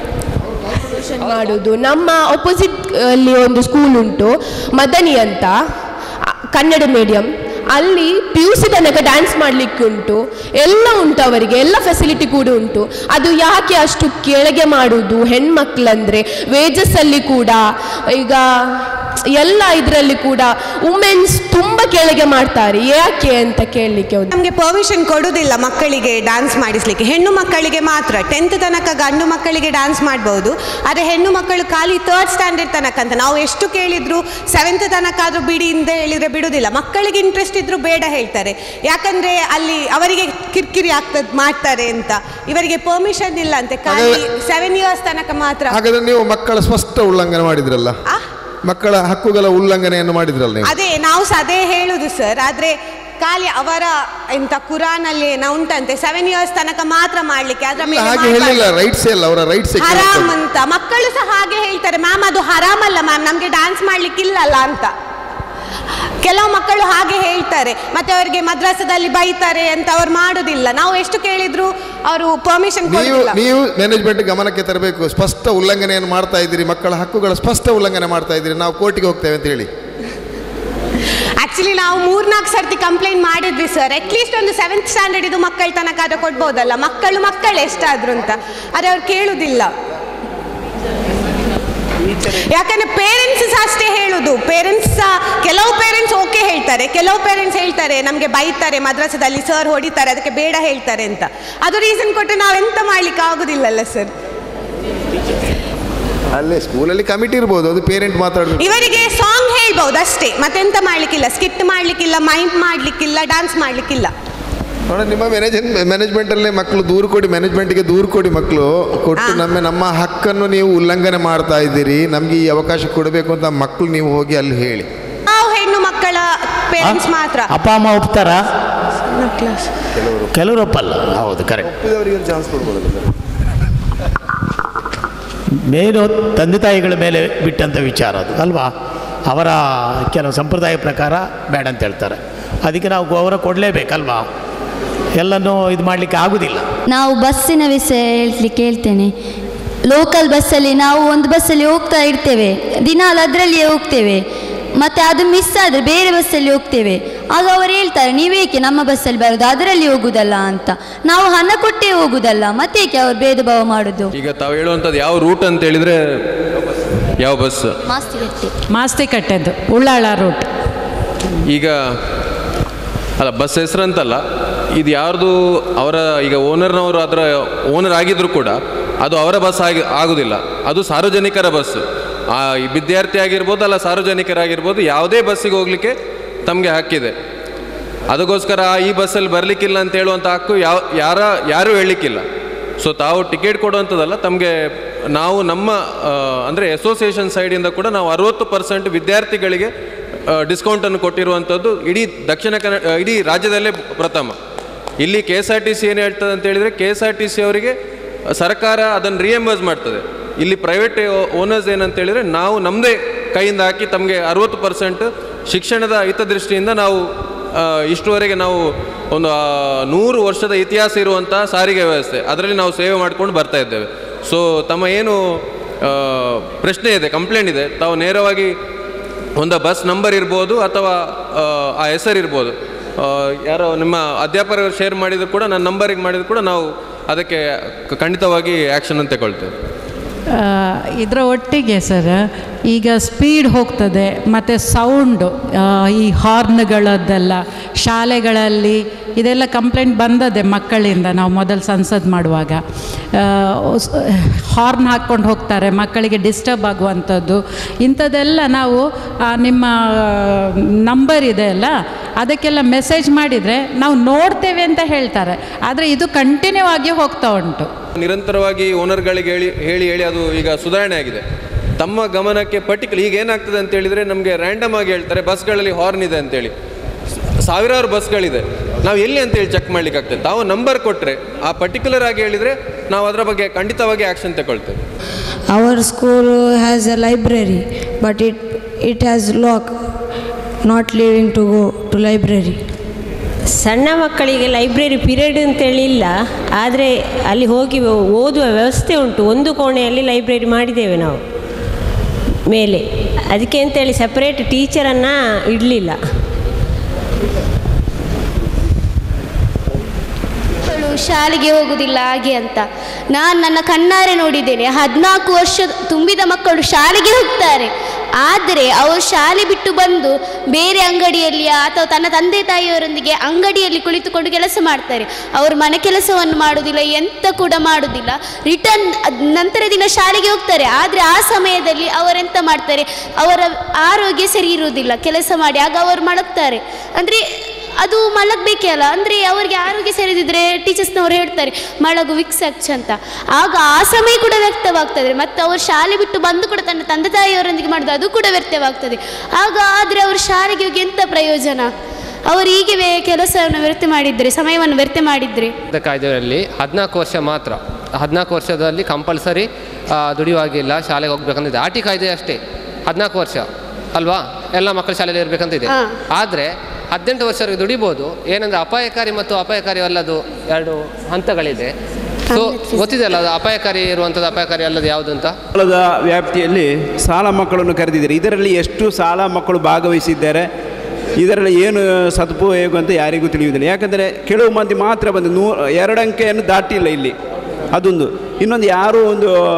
ಮಾಡುವುದು ನಮ್ಮ ಅಪೋಸಿಟ್ ಅಲ್ಲಿ ಒಂದು ಸ್ಕೂಲ್ ಉಂಟು ಮದನಿ ಅಂತ ಆ, ಕನ್ನಡ ಮೀಡಿಯಂ ಅಲ್ಲಿ ಪಿ ಯು ಸಿ ತನಕ ಡ್ಯಾನ್ಸ್ ಮಾಡಲಿಕ್ಕೆ ಉಂಟು ಎಲ್ಲ ಉಂಟು ಅವರಿಗೆ ಎಲ್ಲ ಫೆಸಿಲಿಟಿ ಕೂಡ ಉಂಟು ಅದು ಯಾಕೆ ಅಷ್ಟು ಕೆಳಗೆ ಮಾಡುವುದು ಹೆಣ್ಮಕ್ಳಂದ್ರೆ ವೇಜಸ್ ಅಲ್ಲಿ ಕೂಡ ಈಗ ಎಲ್ಲ ಇದರಲ್ಲಿ ಕೂಡ ವುಮೆನ್ಸ್ ತುಂಬ ಕೆಳಗೆ ಮಾಡ್ತಾರೆ ಯಾಕೆ ಅಂತ ಕೇಳಲಿಕ್ಕೆ ಒಂದು ನಮಗೆ ಪರ್ಮಿಷನ್ ಕೊಡುವುದಿಲ್ಲ ಮಕ್ಕಳಿಗೆ ಡ್ಯಾನ್ಸ್ ಮಾಡಿಸ್ಲಿಕ್ಕೆ ಹೆಣ್ಣು ಮಕ್ಕಳಿಗೆ ಮಾತ್ರ ಟೆಂತ್ ತನಕ ಗಂಡು ಮಕ್ಕಳಿಗೆ ಡ್ಯಾನ್ಸ್ ಮಾಡ್ಬೋದು ಆದರೆ ಹೆಣ್ಣು ಮಕ್ಕಳು ಖಾಲಿ ತರ್ಡ್ ಸ್ಟ್ಯಾಂಡರ್ಡ್ ತನಕ ಅಂತ ನಾವು ಎಷ್ಟು ಕೇಳಿದ್ರು ಸೆವೆಂತ್ ತನಕ ಆದರೂ ಬಿಡಿ ಅಂತ ಹೇಳಿದರೆ ಬಿಡುವುದಿಲ್ಲ ಮಕ್ಕಳಿಗೆ ಇಂಟ್ರೆಸ್ಟ್ ಇದ್ರೂ ಬೇಡ ಹೇಳ್ತಾರೆ ಯಾಕಂದರೆ ಅಲ್ಲಿ ಅವರಿಗೆ ಕಿರಿಕಿರಿ ಆಗ್ತದೆ ಮಾಡ್ತಾರೆ ಅಂತ ಇವರಿಗೆ ಪರ್ಮಿಷನ್ ಇಲ್ಲ ಅಂತೆ ಖಾಲಿ ಸೆವೆನ್ ಇಯರ್ಸ್ ತನಕ ಮಾತ್ರ ಹಾಗಾದ್ರೆ ನೀವು ಮಕ್ಕಳ ಸ್ಪಷ್ಟ ಉಲ್ಲಂಘನೆ ಮಾಡಿದ್ರಲ್ಲ ಮಕ್ಕಳ ಹಕ್ಕುಗಳ ಉಲ್ಲಂಘನೆಯನ್ನು ಮಾಡಿದ್ರಲ್ಲ ನೀವು ಅದೇ ನಾವು ಸಹ ಅದೇ ಹೇಳುದು ಸರ್ ಆದ್ರೆ ಖಾಲಿ ಅವರ ಎಂತ ಕುರಾನಲ್ಲಿ ಏನೋ ಉಂಟಂತೆ ಸೆವೆನ್ ಇಯರ್ಸ್ ತನಕ ಮಾತ್ರ ಮಾಡ್ಲಿಕ್ಕೆ ಅದ್ರ ಮೇಲೆ ಹಾಗೆ ಮಾಡ್ಬಾರ್ದು. ಹೇಳಿಲ್ಲ ರೈಟ್ಸ್ ಇಲ್ಲ ಅವರ ರೈಟ್ಸ್ ಹರಾಮ್ ಅಂತ ಮಕ್ಕಳು ಸಹ ಹಾಗೆ ಹೇಳ್ತಾರೆ ಮ್ಯಾಮ್ ಅದು ಹರಾಮ್ ಅಲ್ಲ ಮ್ಯಾಮ್ ನಮ್ಗೆ ಡ್ಯಾನ್ಸ್ ಮಾಡ್ಲಿಕ್ಕೆ ಇಲ್ಲಲ್ಲ ಅಂತ ಕೆಲವು ಮಕ್ಕಳು ಹಾಗೆ ಹೇಳ್ತಾರೆ ಮತ್ತೆ ಅವರಿಗೆ ಮದ್ರಾಸದಲ್ಲಿ ಬೈತಾರೆ ಅಂತ ಅವ್ರು ಮಾಡುದಿಲ್ಲ ನಾವು ಎಷ್ಟು ಕೇಳಿದ್ರು ಅವರು ಪರ್ಮಿಷನ್ ನೀವು ಕೊಡುದಿಲ್ಲ ನೀವು ಮ್ಯಾನೇಜ್ಮೆಂಟ್ ಗಮನಕ್ಕೆ ತರಬೇಕು ಸ್ಪಷ್ಟ ಉಲ್ಲಂಘನೆಯನ್ನು ಮಾಡ್ತಾ ಇದ್ದೀರಿ ಮಕ್ಕಳ ಹಕ್ಕುಗಳ ಸ್ಪಷ್ಟ ಉಲ್ಲಂಘನೆ ಮಾಡ್ತಾ ಇದ್ದೀರಿ ನಾವು ಕೋರ್ಟಿಗೆ ಹೋಗ್ತೇವೆ ಅಂತ ಹೇಳಿ ಆಕ್ಚುಲಿ ನಾವು ಮೂರ್ನಾಲ್ಕು ಸರ್ತಿ ಕಂಪ್ಲೇಂಟ್ ಮಾಡಿದ್ವಿ ಸರ್ ಅಟ್ಲೀಸ್ಟ್ ಒಂದು ಸೆವೆಂತ್ ಸ್ಟ್ಯಾಂಡರ್ಡ್ ಇದು ಮಕ್ಕಳ ತನಕ ಅದು ಕೊಡ್ಬೋದಲ್ಲ ಮಕ್ಕಳು ಮಕ್ಕಳು ಎಷ್ಟಾದ್ರು ಅಂತ ಆದರೆ ಅವ್ರು ಕೇಳುದಿಲ್ಲ ಯಾಕಂದ್ರೆ ಪೇರೆಂಟ್ಸ್ ಸಹ ಅಷ್ಟೇ ಹೇಳುದು ಪೇರೆಂಟ್ಸ್ ಸಹ ಕೆಲವು ಪೇರೆಂಟ್ಸ್ ಓಕೆ ಹೇಳ್ತಾರೆ ಕೆಲವು ಪೇರೆಂಟ್ಸ್ ಹೇಳ್ತಾರೆ ನಮಗೆ ಬೈತಾರೆ ಮದ್ರಸದಲ್ಲಿ ಸರ್ ಹೊಡಿತಾರೆ ಅದಕ್ಕೆ ಬೇಡ ಹೇಳ್ತಾರೆ ಅಂತ ಅದು ರೀಸನ್ ಕೊಟ್ಟು ನಾವೆಂತ ಮಾಡ್ಲಿಕ್ಕೆ ಆಗುದಿಲ್ಲಲ್ಲ ಸರ್ ಅಲ್ಲೇ ಸ್ಕೂಲಲ್ಲಿ ಕಮಿಟಿ ಇರ್ಬೋದು ಅದು ಪೇರೆಂಟ್ ಮಾತಾಡಬೇಕು ಇವರಿಗೆ ಸಾಂಗ್ ಹೇಳ್ಬಹುದು ಅಷ್ಟೇ ಮತ್ತೆಂತ ಮಾಡ್ಲಿಕ್ಕಿಲ್ಲ ಸ್ಕಿಟ್ ಮಾಡ್ಲಿಕ್ಕಿಲ್ಲ ಮೈಂಡ್ ಮಾಡ್ಲಿಕ್ಕಿಲ್ಲ ಡ್ಯಾನ್ಸ್ ಮಾಡ್ಲಿಕ್ಕಿಲ್ಲ ನೋಡ ನಿಮ್ಮ ಮ್ಯಾನೇಜ್ ಮ್ಯಾನೇಜ್ಮೆಂಟಲ್ಲೇ ಮಕ್ಕಳು ದೂರು ಕೊಡಿ ಮ್ಯಾನೇಜ್ಮೆಂಟ್ಗೆ ದೂರು ಕೊಡಿ ಮಕ್ಕಳು ಕೊಟ್ಟು ನಮ್ಮ ನಮ್ಮ ಹಕ್ಕನ್ನು ನೀವು ಉಲ್ಲಂಘನೆ ಮಾಡ್ತಾ ಇದ್ದೀರಿ ನಮಗೆ ಈ ಅವಕಾಶ ಕೊಡಬೇಕು ಅಂತ ಮಕ್ಕಳು ನೀವು ಹೋಗಿ ಅಲ್ಲಿ ಹೇಳಿ ನಾವು ಹೆಣ್ಣು ಮಕ್ಕಳ ಪೇರೆಂಟ್ಸ್ ಮಾತ್ರ ಅಪ್ಪ ಅಮ್ಮ ಒಪ್ತಾರಾ ಕ್ಲಾಸ್ ಕೆಲವರು ಒಪ್ಪಲ್ಲ ಹೌದು ಕರೆಕ್ಟ್ ಚಾನ್ಸ್ ಕೊಡ್ಬೋದು ಮೇನು ತಂದೆ ತಾಯಿಗಳ ಮೇಲೆ ಬಿಟ್ಟಂಥ ವಿಚಾರ ಅದು ಅಲ್ವಾ ಅವರ ಕೆಲವು ಸಂಪ್ರದಾಯ ಪ್ರಕಾರ ಬೇಡ ಅಂತ ಹೇಳ್ತಾರೆ ಅದಕ್ಕೆ ನಾವು ಗೌರವ ಕೊಡಲೇಬೇಕಲ್ವಾ ಎಲ್ಲನೂ ಇದು ಮಾಡಲಿಕ್ಕೆ ಆಗೋದಿಲ್ಲ ನಾವು ಬಸ್ಸಿನ ವಿಷಯ ಹೇಳ್ಲಿಕ್ಕೆ ಹೇಳ್ತೇನೆ ಲೋಕಲ್ ಬಸ್ಸಲ್ಲಿ ನಾವು ಒಂದು ಬಸ್ಸಲ್ಲಿ ಹೋಗ್ತಾ ಇರ್ತೇವೆ ದಿನಾಲು ಅದರಲ್ಲಿಯೇ ಹೋಗ್ತೇವೆ ಮತ್ತು ಅದು ಮಿಸ್ ಆದರೆ ಬೇರೆ ಬಸ್ಸಲ್ಲಿ ಹೋಗ್ತೇವೆ ಆಗ ಅವರು ಹೇಳ್ತಾರೆ ನೀವೇಕೆ ನಮ್ಮ ಬಸ್ಸಲ್ಲಿ ಬರೋದು ಅದರಲ್ಲಿ ಹೋಗುದಲ್ಲ ಅಂತ ನಾವು ಹಣ ಕೊಟ್ಟೇ ಹೋಗುದಲ್ಲ ಮತ್ತೇಕೆ ಅವರು ಭೇದ ಭಾವ ಮಾಡೋದು ಈಗ ತಾವು ಹೇಳುವಂಥದ್ದು ಯಾವ ರೂಟ್ ಅಂತ ಹೇಳಿದ್ರೆ ಯಾವ ಬಸ್ ಮಾಸ್ತಿಕಟ್ಟೆದು ಉಳ್ಳಾಳ ರೂಟ್ ಈಗ ಅಲ್ಲ ಬಸ್ ಹೆಸರಂತಲ್ಲ ಇದು ಯಾರ್ದು ಅವರ ಈಗ ಓನರ್ನವರು ಅದರ ಓನರ್ ಆಗಿದ್ರು ಕೂಡ ಅದು ಅವರ ಬಸ್ ಆಗಿ ಆಗುದಿಲ್ಲ ಅದು ಸಾರ್ವಜನಿಕರ ಬಸ್ ಆ ಈ ವಿದ್ಯಾರ್ಥಿ ಆಗಿರ್ಬೋದು ಅಲ್ಲ ಸಾರ್ವಜನಿಕರಾಗಿರ್ಬೋದು ಯಾವುದೇ ಬಸ್ಸಿಗೆ ಹೋಗಲಿಕ್ಕೆ ತಮಗೆ ಹಕ್ಕಿದೆ ಅದಕ್ಕೋಸ್ಕರ ಈ ಬಸ್ಸಲ್ಲಿ ಬರಲಿಕ್ಕಿಲ್ಲ ಅಂತ ಹೇಳುವಂಥ ಹಕ್ಕು ಯಾವ ಯಾರ ಯಾರೂ ಹೇಳಲಿಕ್ಕಿಲ್ಲ ಸೊ ತಾವು ಟಿಕೆಟ್ ಕೊಡುವಂಥದ್ದಲ್ಲ ತಮಗೆ ನಾವು ನಮ್ಮ ಅಂದರೆ ಅಸೋಸಿಯೇಷನ್ ಸೈಡಿಂದ ಕೂಡ ನಾವು ಅರುವತ್ತು ಪರ್ಸೆಂಟ್ ವಿದ್ಯಾರ್ಥಿಗಳಿಗೆ ಡಿಸ್ಕೌಂಟನ್ನು ಕೊಟ್ಟಿರುವಂಥದ್ದು ಇಡೀ ದಕ್ಷಿಣ ಕನ್ನಡ ಆ, ಇಡೀ ರಾಜ್ಯದಲ್ಲೇ ಪ್ರಥಮ ಇಲ್ಲಿ K S R T C ಏನು ಹೇಳ್ತದೆ ಅಂತ ಹೇಳಿದರೆ K S R T C ಅವರಿಗೆ ಸರ್ಕಾರ ಅದನ್ನು ರಿಯಂಬರ್ಸ್ ಮಾಡ್ತದೆ ಇಲ್ಲಿ ಪ್ರೈವೇಟ್ ಓನರ್ಸ್ ಏನಂತ ಹೇಳಿದರೆ ನಾವು ನಮ್ಮದೇ ಕೈಯಿಂದ ಹಾಕಿ ತಮಗೆ ಅರುವತ್ತು ಪರ್ಸೆಂಟ್ ಶಿಕ್ಷಣದ ಹಿತದೃಷ್ಟಿಯಿಂದ ನಾವು ಆ, ಇಷ್ಟುವರೆಗೆ ನಾವು ಒಂದು ಆ, ನೂರು ವರ್ಷದ ಇತಿಹಾಸ ಇರುವಂಥ ಸಾರಿಗೆ ವ್ಯವಸ್ಥೆ ಅದರಲ್ಲಿ ನಾವು ಸೇವೆ ಮಾಡ್ಕೊಂಡು ಬರ್ತಾ ಇದ್ದೇವೆ ಸೊ ತಮ್ಮ ಏನು ಆ, ಪ್ರಶ್ನೆ ಇದೆ ಕಂಪ್ಲೇಂಟ್ ಇದೆ ತಾವು ನೇರವಾಗಿ ಒಂದು ಬಸ್ ನಂಬರ್ ಇರ್ಬೋದು ಅಥವಾ ಆ, ಆ ಹೆಸರು ಇರ್ಬೋದು ಆ, ಯಾರೋ ನಿಮ್ಮ ಅಧ್ಯಾಪಕರು ಶೇರ್ ಮಾಡಿದ್ರು ಕೂಡ ನನ್ನ ನಂಬರಿಗೆ ಮಾಡಿದ್ರು ಕೂಡ ನಾವು ಅದಕ್ಕೆ ಕ- ಖಂಡಿತವಾಗಿ ಆ್ಯಕ್ಷನ್ ಅಂತ ತಗೊಳ್ತೇವೆ ಆ, ಇದರ ಒಟ್ಟಿಗೆ ಸರ್ ಈಗ ಸ್ಪೀಡ್ ಹೋಗ್ತದೆ ಮತ್ತು ಸೌಂಡು ಈ ಹಾರ್ನ್ಗಳದ್ದೆಲ್ಲ ಶಾಲೆಗಳಲ್ಲಿ ಇದೆಲ್ಲ ಕಂಪ್ಲೇಂಟ್ ಬಂದದೆ ಮಕ್ಕಳಿಂದ ನಾವು ಮೊದಲು ಸಂಸದ್ ಮಾಡುವಾಗ ಹಾರ್ನ್ ಹಾಕ್ಕೊಂಡು ಹೋಗ್ತಾರೆ ಮಕ್ಕಳಿಗೆ ಡಿಸ್ಟರ್ಬ್ ಆಗುವಂಥದ್ದು ಇಂಥದ್ದೆಲ್ಲ ನಾವು ಆ, ನಿಮ್ಮ ನಂಬರ್ ಇದೆ ಅಲ್ಲ ಅದಕ್ಕೆಲ್ಲ ಮೆಸೇಜ್ ಮಾಡಿದರೆ ನಾವು ನೋಡ್ತೇವೆ ಅಂತ ಹೇಳ್ತಾರೆ ಆದರೆ ಇದು ಕಂಟಿನ್ಯೂ ಆಗಿ ಹೋಗ್ತಾ ಉಂಟು ನಿರಂತರವಾಗಿ ಓನರ್ಗಳಿಗೆ ಹೇಳಿ ಹೇಳಿ ಹೇಳಿ ಅದು ಈಗ ಸುಧಾರಣೆ ಆಗಿದೆ ತಮ್ಮ ಗಮನಕ್ಕೆ ಪರ್ಟಿಕ್ಯುಲರ್ ಈಗ ಏನಾಗ್ತದೆ ಅಂತ ಹೇಳಿದರೆ ನಮಗೆ ರ್ಯಾಂಡಮ್ ಆಗಿ ಹೇಳ್ತಾರೆ ಬಸ್ಗಳಲ್ಲಿ ಹಾರ್ನ್ ಇದೆ ಅಂತೇಳಿ ಸ- ಸಾವಿರಾರು ಬಸ್ಗಳಿದೆ ನಾವು ಎಲ್ಲಿ ಅಂತೇಳಿ ಚೆಕ್ ಮಾಡ್ಲಿಕ್ಕೆ ಆಗ್ತದೆ ತಾವು ನಂಬರ್ ಕೊಟ್ಟರೆ ಆ ಪರ್ಟಿಕ್ಯುಲರ್ ಆಗಿ ಹೇಳಿದರೆ ನಾವು ಅದರ ಬಗ್ಗೆ ಖಂಡಿತವಾಗಿ ಆ್ಯಕ್ಷನ್ ತಗೊಳ್ತೇವೆ Our school has a library, but it it has lock, not leaving to go to library. ಸಣ್ಣ ಮಕ್ಕಳಿಗೆ ಲೈಬ್ರರಿ ಪೀರಿಯಡ್ ಅಂತೇಳಿ ಇಲ್ಲ ಆದರೆ ಅಲ್ಲಿ ಹೋಗಿ ಓದುವ ವ್ಯವಸ್ಥೆ ಉಂಟು ಒಂದು ಕೋಣೆಯಲ್ಲಿ ಲೈಬ್ರರಿ ಮಾಡಿದ್ದೇವೆ ನಾವು ಮೇಲೆ ಅದಕ್ಕೆ ಅಂತೇಳಿ ಸಪ್ರೇಟ್ ಟೀಚರನ್ನು ಇಡಲಿಲ್ಲ ಮಕ್ಕಳು ಶಾಲೆಗೆ ಹೋಗುವುದಿಲ್ಲ ಹಾಗೆ ಅಂತ ನಾನು ನನ್ನ ಕಣ್ಣಾರೆ ನೋಡಿದ್ದೇನೆ ಹದಿನಾಲ್ಕು ವರ್ಷ ತುಂಬಿದ ಮಕ್ಕಳು ಶಾಲೆಗೆ ಹೋಗ್ತಾರೆ ಆದರೆ ಅವರು ಶಾಲೆ ಬಿಟ್ಟು ಬಂದು ಬೇರೆ ಅಂಗಡಿಯಲ್ಲಿ ಅಥವಾ ತನ್ನ ತಂದೆ ತಾಯಿಯವರೊಂದಿಗೆ ಅಂಗಡಿಯಲ್ಲಿ ಕುಳಿತುಕೊಂಡು ಕೆಲಸ ಮಾಡ್ತಾರೆ ಅವರು ಮನೆ ಕೆಲಸವನ್ನು ಮಾಡುವುದಿಲ್ಲ ಎಂತ ಕೂಡ ಮಾಡುವುದಿಲ್ಲ ರಿಟರ್ನ್ ನಂತರ ದಿನ ಶಾಲೆಗೆ ಹೋಗ್ತಾರೆ ಆದರೆ ಆ ಸಮಯದಲ್ಲಿ ಅವರೆಂತ ಮಾಡ್ತಾರೆ ಅವರ ಆರೋಗ್ಯ ಸರಿ ಇರುವುದಿಲ್ಲ ಕೆಲಸ ಮಾಡಿ ಆಗ ಅವರು ಮಲಗ್ತಾರೆ ಅಂದರೆ ಅದು ಮಲಗಬೇಕೇ ಅಲ್ಲ ಅಂದರೆ ಅವರಿಗೆ ಆರೋಗ್ಯ ಸರಿದಿದ್ರೆ ಟೀಚರ್ಸ್ನವ್ರು ಹೇಳ್ತಾರೆ ಮಲಗು ವಿಕ್ಸ್ ಹಚ್ಚ ಅಂತ ಆಗ ಆ ಸಮಯ ಕೂಡ ವ್ಯಕ್ತವಾಗ್ತದೆ ಮತ್ತು ಅವರು ಶಾಲೆ ಬಿಟ್ಟು ಬಂದು ಕೂಡ ತನ್ನ ತಂದೆ ತಾಯಿಯವರೊಂದಿಗೆ ಮಾಡೋದು ಅದು ಕೂಡ ವ್ಯರ್ಥವಾಗ್ತದೆ ಆಗ ಆದರೆ ಅವರು ಶಾಲೆಗೆ ಹೋಗಿ ಎಂಥ ಪ್ರಯೋಜನ ಅವರು ಹೀಗೆ ವೇ- ಕೆಲಸವನ್ನು ವ್ಯರ್ಥ ಮಾಡಿದರೆ ಸಮಯವನ್ನು ವ್ಯರ್ಥ ಮಾಡಿದರೆ ಈ ಕಾಯ್ದೆಯಲ್ಲಿ ಹದಿನಾಲ್ಕು ವರ್ಷ ಮಾತ್ರ ಹದಿನಾಲ್ಕು ವರ್ಷದಲ್ಲಿ ಕಂಪಲ್ಸರಿ ದುಡಿಯುವಾಗಿಲ್ಲ ಶಾಲೆಗೆ ಹೋಗ್ಬೇಕಂತಿದೆ ಆಟಿ ಕಾಯ್ದೆ ಅಷ್ಟೇ ಹದಿನಾಲ್ಕು ವರ್ಷ ಅಲ್ವಾ ಎಲ್ಲ ಮಕ್ಕಳು ಶಾಲೆಯಲ್ಲಿ ಇರಬೇಕಂತಿದೆ ಹಾ. ಆದರೆ ಹದಿನೆಂಟು ವರ್ಷವರೆಗೆ ದುಡಿಬೋದು ಏನಂದರೆ ಅಪಾಯಕಾರಿ ಮತ್ತು ಅಪಾಯಕಾರಿ ಅಲ್ಲದು ಎರಡು ಹಂತಗಳಿದೆ ಸೊ ಗೊತ್ತಿದೆ ಅಲ್ಲ ಅದು ಅಪಾಯಕಾರಿ ಇರುವಂಥದ್ದು ಅಪಾಯಕಾರಿ ಅಲ್ಲದು ಯಾವುದು ಅಂತ ಸಾಲದ ವ್ಯಾಪ್ತಿಯಲ್ಲಿ ಸಾಲ ಮಕ್ಕಳನ್ನು ಕರೆದಿದ್ದಾರೆ ಇದರಲ್ಲಿ ಎಷ್ಟು ಸಾಲ ಮಕ್ಕಳು ಭಾಗವಹಿಸಿದ್ದಾರೆ ಇದರಲ್ಲಿ ಏನು ಸದುಪಯೋಗ ಅಂತ ಯಾರಿಗೂ ತಿಳಿಯುವುದಿಲ್ಲ ಯಾಕಂದರೆ ಕೆಲವು ಮಂದಿ ಮಾತ್ರ ಬಂದು ನೂ ಎರಡು ಅಂಕೆಯನ್ನು ದಾಟಿಲ್ಲ ಇಲ್ಲಿ ಅದೊಂದು ಇನ್ನೊಂದು ಯಾರೂ ಒಂದು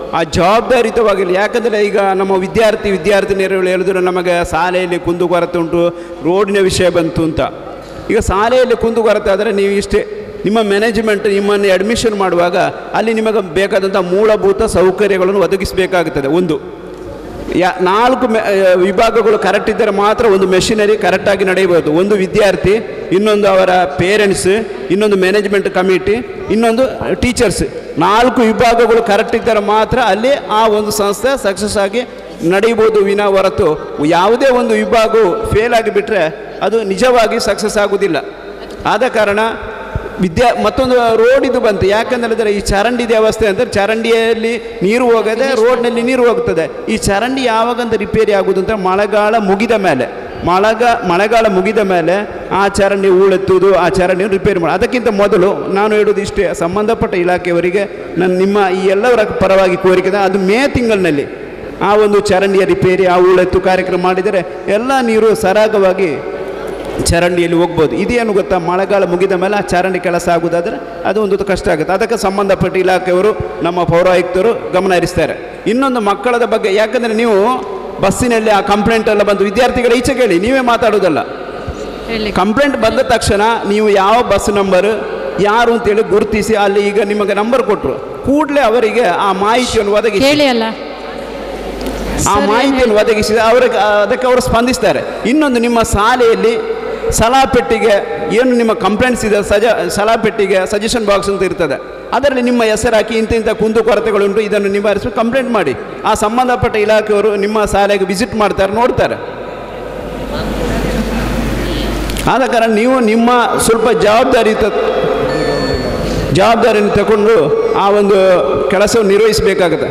ಆ ಜವಾಬ್ದಾರಿತವಾಗಿರಲಿ ಯಾಕಂದರೆ ಈಗ ನಮ್ಮ ವಿದ್ಯಾರ್ಥಿ ವಿದ್ಯಾರ್ಥಿನಿಯರು ಹೇಳಿದ್ರು ನಮಗೆ ಶಾಲೆಯಲ್ಲಿ ಕುಂದುಕೊರತೆ ಉಂಟು ರೋಡಿನ ವಿಷಯ ಬಂತು ಅಂತ ಈಗ ಶಾಲೆಯಲ್ಲಿ ಕುಂದುಕೊರತೆ ಆದರೆ ನೀವು ಇಷ್ಟೇ ನಿಮ್ಮ ಮ್ಯಾನೇಜ್ಮೆಂಟ್ ನಿಮ್ಮನ್ನು ಅಡ್ಮಿಷನ್ ಮಾಡುವಾಗ ಅಲ್ಲಿ ನಿಮಗೆ ಬೇಕಾದಂಥ ಮೂಲಭೂತ ಸೌಕರ್ಯಗಳನ್ನು ಒದಗಿಸಬೇಕಾಗುತ್ತದೆ ಒಂದು ಯಾ ನಾಲ್ಕು ಮೆ- ಆ, ವಿಭಾಗಗಳು ಕರೆಕ್ಟ್ ಇದ್ದರೆ ಮಾತ್ರ ಒಂದು ಮೆಷಿನರಿ ಕರೆಕ್ಟಾಗಿ ನಡೆಯಬಹುದು ಒಂದು ವಿದ್ಯಾರ್ಥಿ ಇನ್ನೊಂದು ಅವರ ಪೇರೆಂಟ್ಸ್ ಇನ್ನೊಂದು ಮ್ಯಾನೇಜ್ಮೆಂಟ್ ಕಮಿಟಿ ಇನ್ನೊಂದು ಟೀಚರ್ಸ್ ನಾಲ್ಕು ವಿಭಾಗಗಳು ಕರೆಕ್ಟ್ ಇದ್ದರೆ ಮಾತ್ರ ಅಲ್ಲಿ ಆ ಒಂದು ಸಂಸ್ಥೆ ಸಕ್ಸಸ್ ಆಗಿ ನಡೆಯಬಹುದು ವಿನ ಹೊರತು ಯಾವುದೇ ಒಂದು ವಿಭಾಗವು ಫೇಲ್ ಆಗಿಬಿಟ್ರೆ ಅದು ನಿಜವಾಗಿ ಸಕ್ಸಸ್ ಆಗುವುದಿಲ್ಲ ಆದ ಕಾರಣ ವಿದ್ಯಾ ಮತ್ತೊಂದು ರೋಡ್ ಇದು ಬಂತು ಯಾಕಂತ ಹೇಳಿದ್ರೆ ಈ ಚರಂಡಿ ವ್ಯವಸ್ಥೆ ಅಂದರೆ ಚರಂಡಿಯಲ್ಲಿ ನೀರು ಹೋಗದೆ ರೋಡ್ನಲ್ಲಿ ನೀರು ಹೋಗ್ತದೆ ಈ ಚರಂಡಿ ಯಾವಾಗಂತ ರಿಪೇರಿ ಆಗುವುದು ಅಂತ ಮಳೆಗಾಲ ಮುಗಿದ ಮೇಲೆ ಮಳೆಗ ಮಳೆಗಾಲ ಮುಗಿದ ಮೇಲೆ ಆ ಚರಂಡಿ ಹೂಳೆತ್ತುವುದು ಆ ಚರಂಡಿ ರಿಪೇರಿ ಮಾಡಿ ಅದಕ್ಕಿಂತ ಮೊದಲು ನಾನು ಹೇಳೋದು ಇಷ್ಟೇ ಸಂಬಂಧಪಟ್ಟ ಇಲಾಖೆಯವರಿಗೆ ನನ್ನ ನಿಮ್ಮ ಈ ಎಲ್ಲವರ ಪರವಾಗಿ ಕೋರಿಕೆ ಇದೆ. ಅದು ಮೇ ತಿಂಗಳಿನಲ್ಲಿ ಆ ಒಂದು ಚರಂಡಿಯ ರಿಪೇರಿ ಆ ಹೂಳೆತ್ತು ಕಾರ್ಯಕ್ರಮ ಮಾಡಿದರೆ ಎಲ್ಲ ನೀರು ಸರಾಗವಾಗಿ ಚರಂಡಿಯಲ್ಲಿ ಹೋಗ್ಬೋದು ಇದೇನು ಗೊತ್ತಾ ಮಳೆಗಾಲ ಮುಗಿದ ಮೇಲೆ ಆ ಚರಂಡಿ ಕೆಲಸ ಆಗುವುದಾದ್ರೆ ಅದು ಒಂದು ಕಷ್ಟ ಆಗುತ್ತೆ ಅದಕ್ಕೆ ಸಂಬಂಧಪಟ್ಟ ಇಲಾಖೆಯವರು ನಮ್ಮ ಪೌರಾಯುಕ್ತರು ಗಮನ ಹರಿಸ್ತಾರೆ ಇನ್ನೊಂದು ಮಕ್ಕಳದ ಬಗ್ಗೆ ಯಾಕಂದರೆ ನೀವು ಬಸ್ಸಿನಲ್ಲಿ ಆ ಕಂಪ್ಲೇಂಟ್ ಎಲ್ಲ ಬಂದು ವಿದ್ಯಾರ್ಥಿಗಳ ಈಚೆ ಕೇಳಿ ನೀವೇ ಮಾತಾಡೋದಲ್ಲ ಕಂಪ್ಲೇಂಟ್ ಬಂದ ತಕ್ಷಣ ನೀವು ಯಾವ ಬಸ್ ನಂಬರ್ ಯಾರು ಅಂತೇಳಿ ಗುರುತಿಸಿ ಅಲ್ಲಿ ಈಗ ನಿಮಗೆ ನಂಬರ್ ಕೊಟ್ಟರು ಕೂಡಲೇ ಅವರಿಗೆ ಆ ಮಾಹಿತಿಯನ್ನು ಒದಗಿಸಿ ಹೇಳಿ ಅಲ್ಲ ಆ ಮಾಹಿತಿಯನ್ನು ಒದಗಿಸಿದ ಅವರಿಗೆ ಅದಕ್ಕೆ ಅವರು ಸ್ಪಂದಿಸ್ತಾರೆ ಇನ್ನೊಂದು ನಿಮ್ಮ ಶಾಲೆಯಲ್ಲಿ ಸಲಾಪೆಟ್ಟಿಗೆ ಏನು ನಿಮ್ಮ ಕಂಪ್ಲೇಂಟ್ಸ್ ಇದೆ ಸಜ ಸಲಾಪೆಟ್ಟಿಗೆ ಸಜೆಷನ್ ಬಾಕ್ಸ್ ಅಂತ ಇರ್ತದೆ ಅದರಲ್ಲಿ ನಿಮ್ಮ ಹೆಸರು ಹಾಕಿ ಇಂಥ ಇಂಥ ಕುಂದುಕೊರತೆಗಳುಂಟು ಇದನ್ನು ನಿವಾರಿಸಿ ಕಂಪ್ಲೇಂಟ್ ಮಾಡಿ ಆ ಸಂಬಂಧಪಟ್ಟ ಇಲಾಖೆಯವರು ನಿಮ್ಮ ಶಾಲೆಗೆ ವಿಸಿಟ್ ಮಾಡ್ತಾರೆ ನೋಡ್ತಾರೆ ಆದ ಕಾರಣ ನೀವು ನಿಮ್ಮ ಸ್ವಲ್ಪ ಜವಾಬ್ದಾರಿ ಜವಾಬ್ದಾರಿಯನ್ನು ತಗೊಂಡು ಆ ಒಂದು ಕೆಲಸವನ್ನು ನಿರ್ವಹಿಸಬೇಕಾಗುತ್ತೆ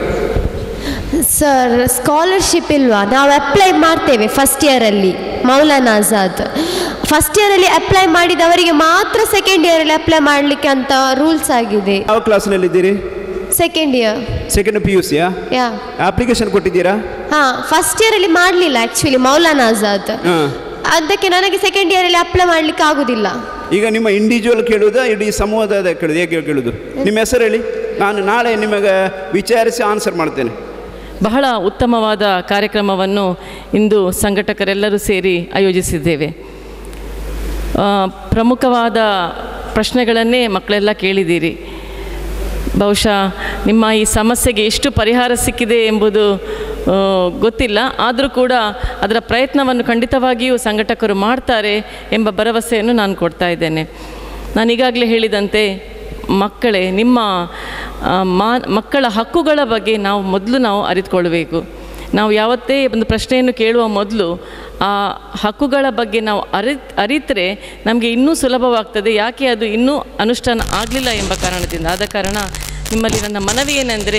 ಸರ್ ಸ್ಕಾಲರ್ಶಿಪ್ ಇಲ್ವಾ ನಾವು ಅಪ್ಲೈ ಮಾಡ್ತೇವೆ ಫಸ್ಟ್ ಇಯರಲ್ಲಿ ಮೌಲಾನ ಆಜಾದ್ ಫಸ್ಟ್ ಇಯರಲ್ಲಿ ಅಪ್ಲೈ ಮಾಡಿದವರಿಗೆ ಮಾತ್ರ ಸೆಕೆಂಡ್ ಇಯರಲ್ಲಿ ಅಪ್ಲೈ ಮಾಡಲಿಕ್ಕೆ ಅಂತ ರೂಲ್ಸ್ ಆಗಿದೆ ಯಾವ ಕ್ಲಾಸ್ನಲ್ಲಿದ್ದೀರಿ second year second P U ಸಿಯಾ ಯಾ ಅಪ್ಲಿಕೇಶನ್ ಕೊಟ್ಟಿದ್ದೀರಾ ಹಾಂ ಫಸ್ಟ್ ಇಯರಲ್ಲಿ ಮಾಡಲಿಲ್ಲ ಆ್ಯಕ್ಚುಲಿ ಮೌಲಾನ ಆಜಾದ್ ಹಾಂ ಅದಕ್ಕೆ ನನಗೆ ಸೆಕೆಂಡ್ ಇಯರಲ್ಲಿ ಅಪ್ಲೈ ಮಾಡಲಿಕ್ಕೆ ಆಗುದಿಲ್ಲ ಈಗ ನಿಮ್ಮ ಇಂಡಿವಿಜುವಲ್ ಕೇಳುವುದಾ ಇಡೀ ಸಮೂಹದ ಕೇಳುದು ಹೇಗೆ ಕೇಳುದು ನಿಮ್ಮ ಹೆಸರು ಹೇಳಿ ನಾನು ನಾಳೆ ನಿಮಗೆ ವಿಚಾರಿಸಿ ಆನ್ಸರ್ ಮಾಡ್ತೇನೆ ಬಹಳ ಉತ್ತಮವಾದ ಕಾರ್ಯಕ್ರಮವನ್ನು ಇಂದು ಸಂಘಟಕರೆಲ್ಲರೂ ಸೇರಿ ಆಯೋಜಿಸಿದ್ದೇವೆ ಆ, ಪ್ರಮುಖವಾದ ಪ್ರಶ್ನೆಗಳನ್ನೇ ಮಕ್ಕಳೆಲ್ಲ ಕೇಳಿದ್ದೀರಿ ಬಹುಶಃ ನಿಮ್ಮ ಈ ಸಮಸ್ಯೆಗೆ ಎಷ್ಟು ಪರಿಹಾರ ಸಿಕ್ಕಿದೆ ಎಂಬುದು ಆ, ಗೊತ್ತಿಲ್ಲ ಆದರೂ ಕೂಡ ಅದರ ಪ್ರಯತ್ನವನ್ನು ಖಂಡಿತವಾಗಿಯೂ ಸಂಘಟಕರು ಮಾಡ್ತಾರೆ ಎಂಬ ಭರವಸೆಯನ್ನು ನಾನು ಕೊಡ್ತಾ ಇದ್ದೇನೆ ನಾನು ಈಗಾಗಲೇ ಹೇಳಿದಂತೆ ಮಕ್ಕಳೇ ನಿಮ್ಮ ಆ, ಮಾ ಮಕ್ಕಳ ಹಕ್ಕುಗಳ ಬಗ್ಗೆ ನಾವು ಮೊದಲು ನಾವು ಅರಿತುಕೊಳ್ಬೇಕು ನಾವು ಯಾವತ್ತೇ ಒಂದು ಪ್ರಶ್ನೆಯನ್ನು ಕೇಳುವ ಮೊದಲು ಆ ಹಕ್ಕುಗಳ ಬಗ್ಗೆ ನಾವು ಅರಿ ಅರಿತರೆ ನಮಗೆ ಇನ್ನೂ ಸುಲಭವಾಗ್ತದೆ ಯಾಕೆ ಅದು ಇನ್ನೂ ಅನುಷ್ಠಾನ ಆಗಲಿಲ್ಲ ಎಂಬ ಕಾರಣದಿಂದ ಆದ ಕಾರಣ ನಿಮ್ಮಲ್ಲಿ ನನ್ನ ಮನವಿ ಏನೆಂದರೆ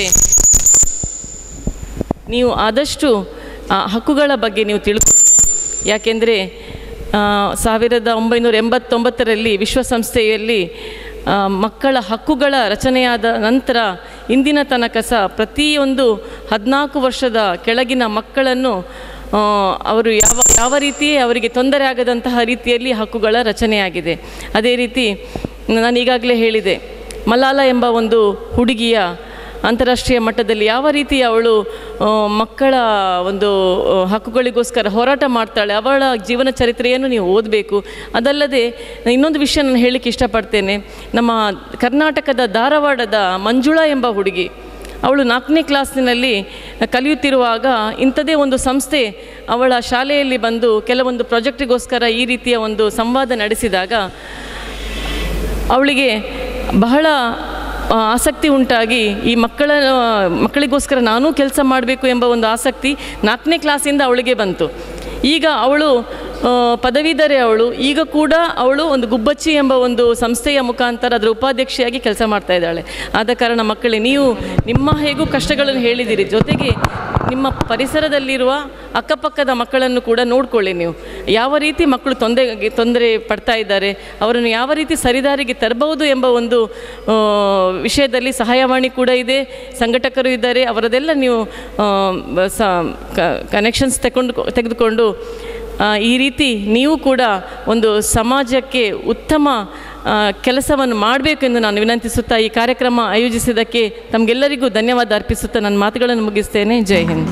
ನೀವು ಆದಷ್ಟು ಆ ಹಕ್ಕುಗಳ ಬಗ್ಗೆ ನೀವು ತಿಳ್ಕೊಳ್ಳಿ ಯಾಕೆಂದರೆ ಸಾವಿರದ ಒಂಬೈನೂರ ಎಂಬತ್ತೊಂಬತ್ತರಲ್ಲಿ ವಿಶ್ವಸಂಸ್ಥೆಯಲ್ಲಿ ಆ, ಮಕ್ಕಳ ಹಕ್ಕುಗಳ ರಚನೆಯಾದ ನಂತರ ಇಂದಿನ ತನಕ ಸಹ ಪ್ರತಿಯೊಂದು ಹದಿನಾಲ್ಕು ವರ್ಷದ ಕೆಳಗಿನ ಮಕ್ಕಳನ್ನು ಆ, ಅವರು ಯಾವ ಯಾವ ರೀತಿ ಅವರಿಗೆ ತೊಂದರೆ ಆಗದಂತಹ ರೀತಿಯಲ್ಲಿ ಹಕ್ಕುಗಳ ರಚನೆಯಾಗಿದೆ ಅದೇ ರೀತಿ ನಾನು ಈಗಾಗಲೇ ಹೇಳಿದೆ ಮಲಾಲ ಎಂಬ ಒಂದು ಹುಡುಗಿಯ ಅಂತಾರಾಷ್ಟ್ರೀಯ ಮಟ್ಟದಲ್ಲಿ ಯಾವ ರೀತಿ ಅವಳು ಆ, ಮಕ್ಕಳ ಒಂದು ಆ, ಹಕ್ಕುಗಳಿಗೋಸ್ಕರ ಹೋರಾಟ ಮಾಡ್ತಾಳೆ ಅವಳ ಜೀವನ ಚರಿತ್ರೆಯನ್ನು ನೀವು ಓದಬೇಕು ಅದಲ್ಲದೆ ಇನ್ನೊಂದು ವಿಷಯ ನಾನು ಹೇಳಲಿಕ್ಕೆ ಇಷ್ಟಪಡ್ತೇನೆ ನಮ್ಮ ಕರ್ನಾಟಕದ ಧಾರವಾಡದ ಮಂಜುಳಾ ಎಂಬ ಹುಡುಗಿ ಅವಳು ನಾಲ್ಕನೇ ಕ್ಲಾಸಿನಲ್ಲಿ ಕಲಿಯುತ್ತಿರುವಾಗ ಇಂಥದೇ ಒಂದು ಸಂಸ್ಥೆ ಅವಳ ಶಾಲೆಯಲ್ಲಿ ಬಂದು ಕೆಲವೊಂದು ಪ್ರಾಜೆಕ್ಟಿಗೋಸ್ಕರ ಈ ರೀತಿಯ ಒಂದು ಸಂವಾದ ನಡೆಸಿದಾಗ ಅವಳಿಗೆ ಬಹಳ ಆ, ಆಸಕ್ತಿ ಉಂಟಾಗಿ ಈ ಮಕ್ಕಳ ಮಕ್ಕಳಿಗೋಸ್ಕರ ನಾನೂ ಕೆಲಸ ಮಾಡಬೇಕು ಎಂಬ ಒಂದು ಆಸಕ್ತಿ ನಾಲ್ಕನೇ ಕ್ಲಾಸಿಂದ ಅವಳಿಗೆ ಬಂತು ಈಗ ಅವಳು ಆ, ಪದವೀಧರೆ ಅವಳು ಈಗ ಕೂಡ ಅವಳು ಒಂದು ಗುಬ್ಬಚ್ಚಿ ಎಂಬ ಒಂದು ಸಂಸ್ಥೆಯ ಮುಖಾಂತರ ಅದರ ಉಪಾಧ್ಯಕ್ಷೆಯಾಗಿ ಕೆಲಸ ಮಾಡ್ತಾ ಇದ್ದಾಳೆ ಆದ ಕಾರಣ ಮಕ್ಕಳೇ ನೀವು ನಿಮ್ಮ ಹೇಗೂ ಕಷ್ಟಗಳನ್ನು ಹೇಳಿದ್ದೀರಿ ಜೊತೆಗೆ ನಿಮ್ಮ ಪರಿಸರದಲ್ಲಿರುವ ಅಕ್ಕಪಕ್ಕದ ಮಕ್ಕಳನ್ನು ಕೂಡ ನೋಡ್ಕೊಳ್ಳಿ ನೀವು ಯಾವ ರೀತಿ ಮಕ್ಕಳು ತೊಂದರೆ ತೊಂದರೆ ಪಡ್ತಾ ಇದ್ದಾರೆ ಅವರನ್ನು ಯಾವ ರೀತಿ ಸರಿದಾರಿಗೆ ತರಬಹುದು ಎಂಬ ಒಂದು ಆ, ವಿಷಯದಲ್ಲಿ ಸಹಾಯವಾಣಿ ಕೂಡ ಇದೆ ಸಂಘಟಕರು ಇದ್ದಾರೆ ಅವರದೆಲ್ಲ ನೀವು ಆ, ಬ- ಸ ಕನೆಕ್ಷನ್ಸ್ ತಗೊಂಡು ತೆಗೆದುಕೊಂಡು ಆ, ಈ ರೀತಿ ನೀವು ಕೂಡ ಒಂದು ಸಮಾಜಕ್ಕೆ ಉತ್ತಮ ಆ, ಕೆಲಸವನ್ನು ಮಾಡಬೇಕು ಎಂದು ನಾನು ವಿನಂತಿಸುತ್ತಾ ಈ ಕಾರ್ಯಕ್ರಮ ಆಯೋಜಿಸಿದ್ದಕ್ಕೆ ತಮಗೆಲ್ಲರಿಗೂ ಧನ್ಯವಾದ ಅರ್ಪಿಸುತ್ತಾ ನನ್ನ ಮಾತುಗಳನ್ನು ಮುಗಿಸ್ತೇನೆ ಜೈ ಹಿಂದ್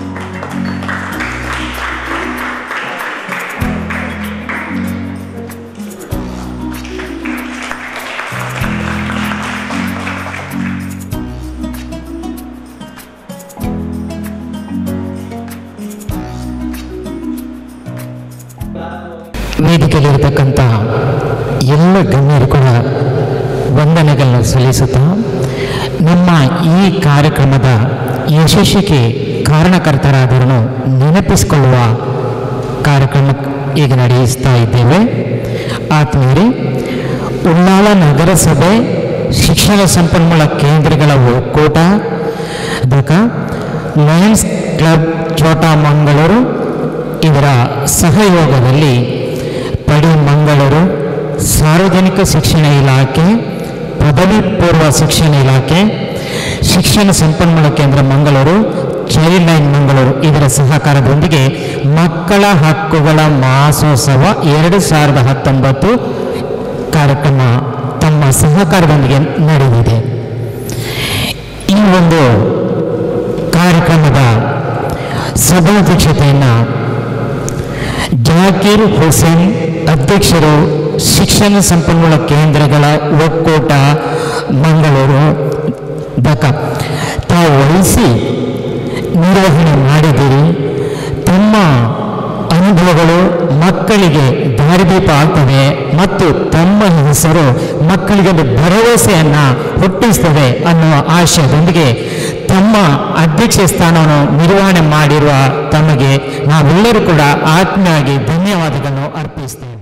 ವೇದಿಕೆಯಲ್ಲಿರತಕ್ಕಂಥ ಎಲ್ಲ ಗಣ್ಯರು ಕೂಡ ವಂದನೆಗಳನ್ನು ಸಲ್ಲಿಸುತ್ತಾ ನಮ್ಮ ಈ ಕಾರ್ಯಕ್ರಮದ ಯಶಸ್ವಿಗೆ ಕಾರಣಕರ್ತರಾದರನ್ನು ನೆನಪಿಸಿಕೊಳ್ಳುವ ಕಾರ್ಯಕ್ರಮ ಈಗ ನಡೆಯಿಸ್ತಾ ಇದ್ದೇವೆ ಆತ್ಮೀಯರೇ ಉಳ್ಳಾಲ ನಗರಸಭೆ ಶಿಕ್ಷಣ ಸಂಪನ್ಮೂಲ ಕೇಂದ್ರಗಳ ಒಕ್ಕೂಟ ದಕ ಲಯನ್ಸ್ ಕ್ಲಬ್ ಛೋಟಾ ಮಂಗಳೂರು ಇದರ ಸಹಯೋಗದಲ್ಲಿ ಪಡಿ ಮಂಗಳೂರು ಸಾರ್ವಜನಿಕ ಶಿಕ್ಷಣ ಇಲಾಖೆ ಪದವಿ ಪೂರ್ವ ಶಿಕ್ಷಣ ಇಲಾಖೆ ಶಿಕ್ಷಣ ಸಂಪನ್ಮೂಲ ಕೇಂದ್ರ ಮಂಗಳೂರು ಚೈಲ್ಡ್ ಲೈನ್ ಮಂಗಳೂರು ಇದರ ಸಹಕಾರದೊಂದಿಗೆ ಮಕ್ಕಳ ಹಕ್ಕುಗಳ ಮಹಾಸೋತ್ಸವ ಎರಡು ಸಾವಿರದ ಹತ್ತೊಂಬತ್ತು ಕಾರ್ಯಕ್ರಮ ತಮ್ಮ ಸಹಕಾರದೊಂದಿಗೆ ನಡೆದಿದೆ ಈ ಒಂದು ಕಾರ್ಯಕ್ರಮದ ಸಭಾಧ್ಯಕ್ಷತೆಯನ್ನು ಜಾಕೀರ್ ಹುಸೇನ್ ಅಧ್ಯಕ್ಷರು ಶಿಕ್ಷಣ ಸಂಪನ್ಮೂಲ ಕೇಂದ್ರಗಳ ಒಕ್ಕೂಟ ಮಂಗಳೂರು ದಕ ತಾವು ವಹಿಸಿ ನಿರ್ವಹಣೆ ಮಾಡಿದಿರಿ ತಮ್ಮ ಅನುಭವಗಳು ಮಕ್ಕಳಿಗೆ ದಾರಿದೀಪ ಆಗ್ತವೆ ಮತ್ತು ತಮ್ಮ ಹೆಸರು ಮಕ್ಕಳಿಗೆ ಒಂದು ಭರವಸೆಯನ್ನು ಹುಟ್ಟಿಸ್ತದೆ ಅನ್ನುವ ಆಶಯದೊಂದಿಗೆ ತಮ್ಮ ಅಧ್ಯಕ್ಷ ಸ್ಥಾನವನ್ನು ನಿರ್ವಹಣೆ ಮಾಡಿರುವ ತಮಗೆ ನಾವೆಲ್ಲರೂ ಕೂಡ ಆತ್ಮೀಯವಾಗಿ ಧನ್ಯವಾದಗಳನ್ನು ಅರ್ಪಿಸ್ತೇವೆ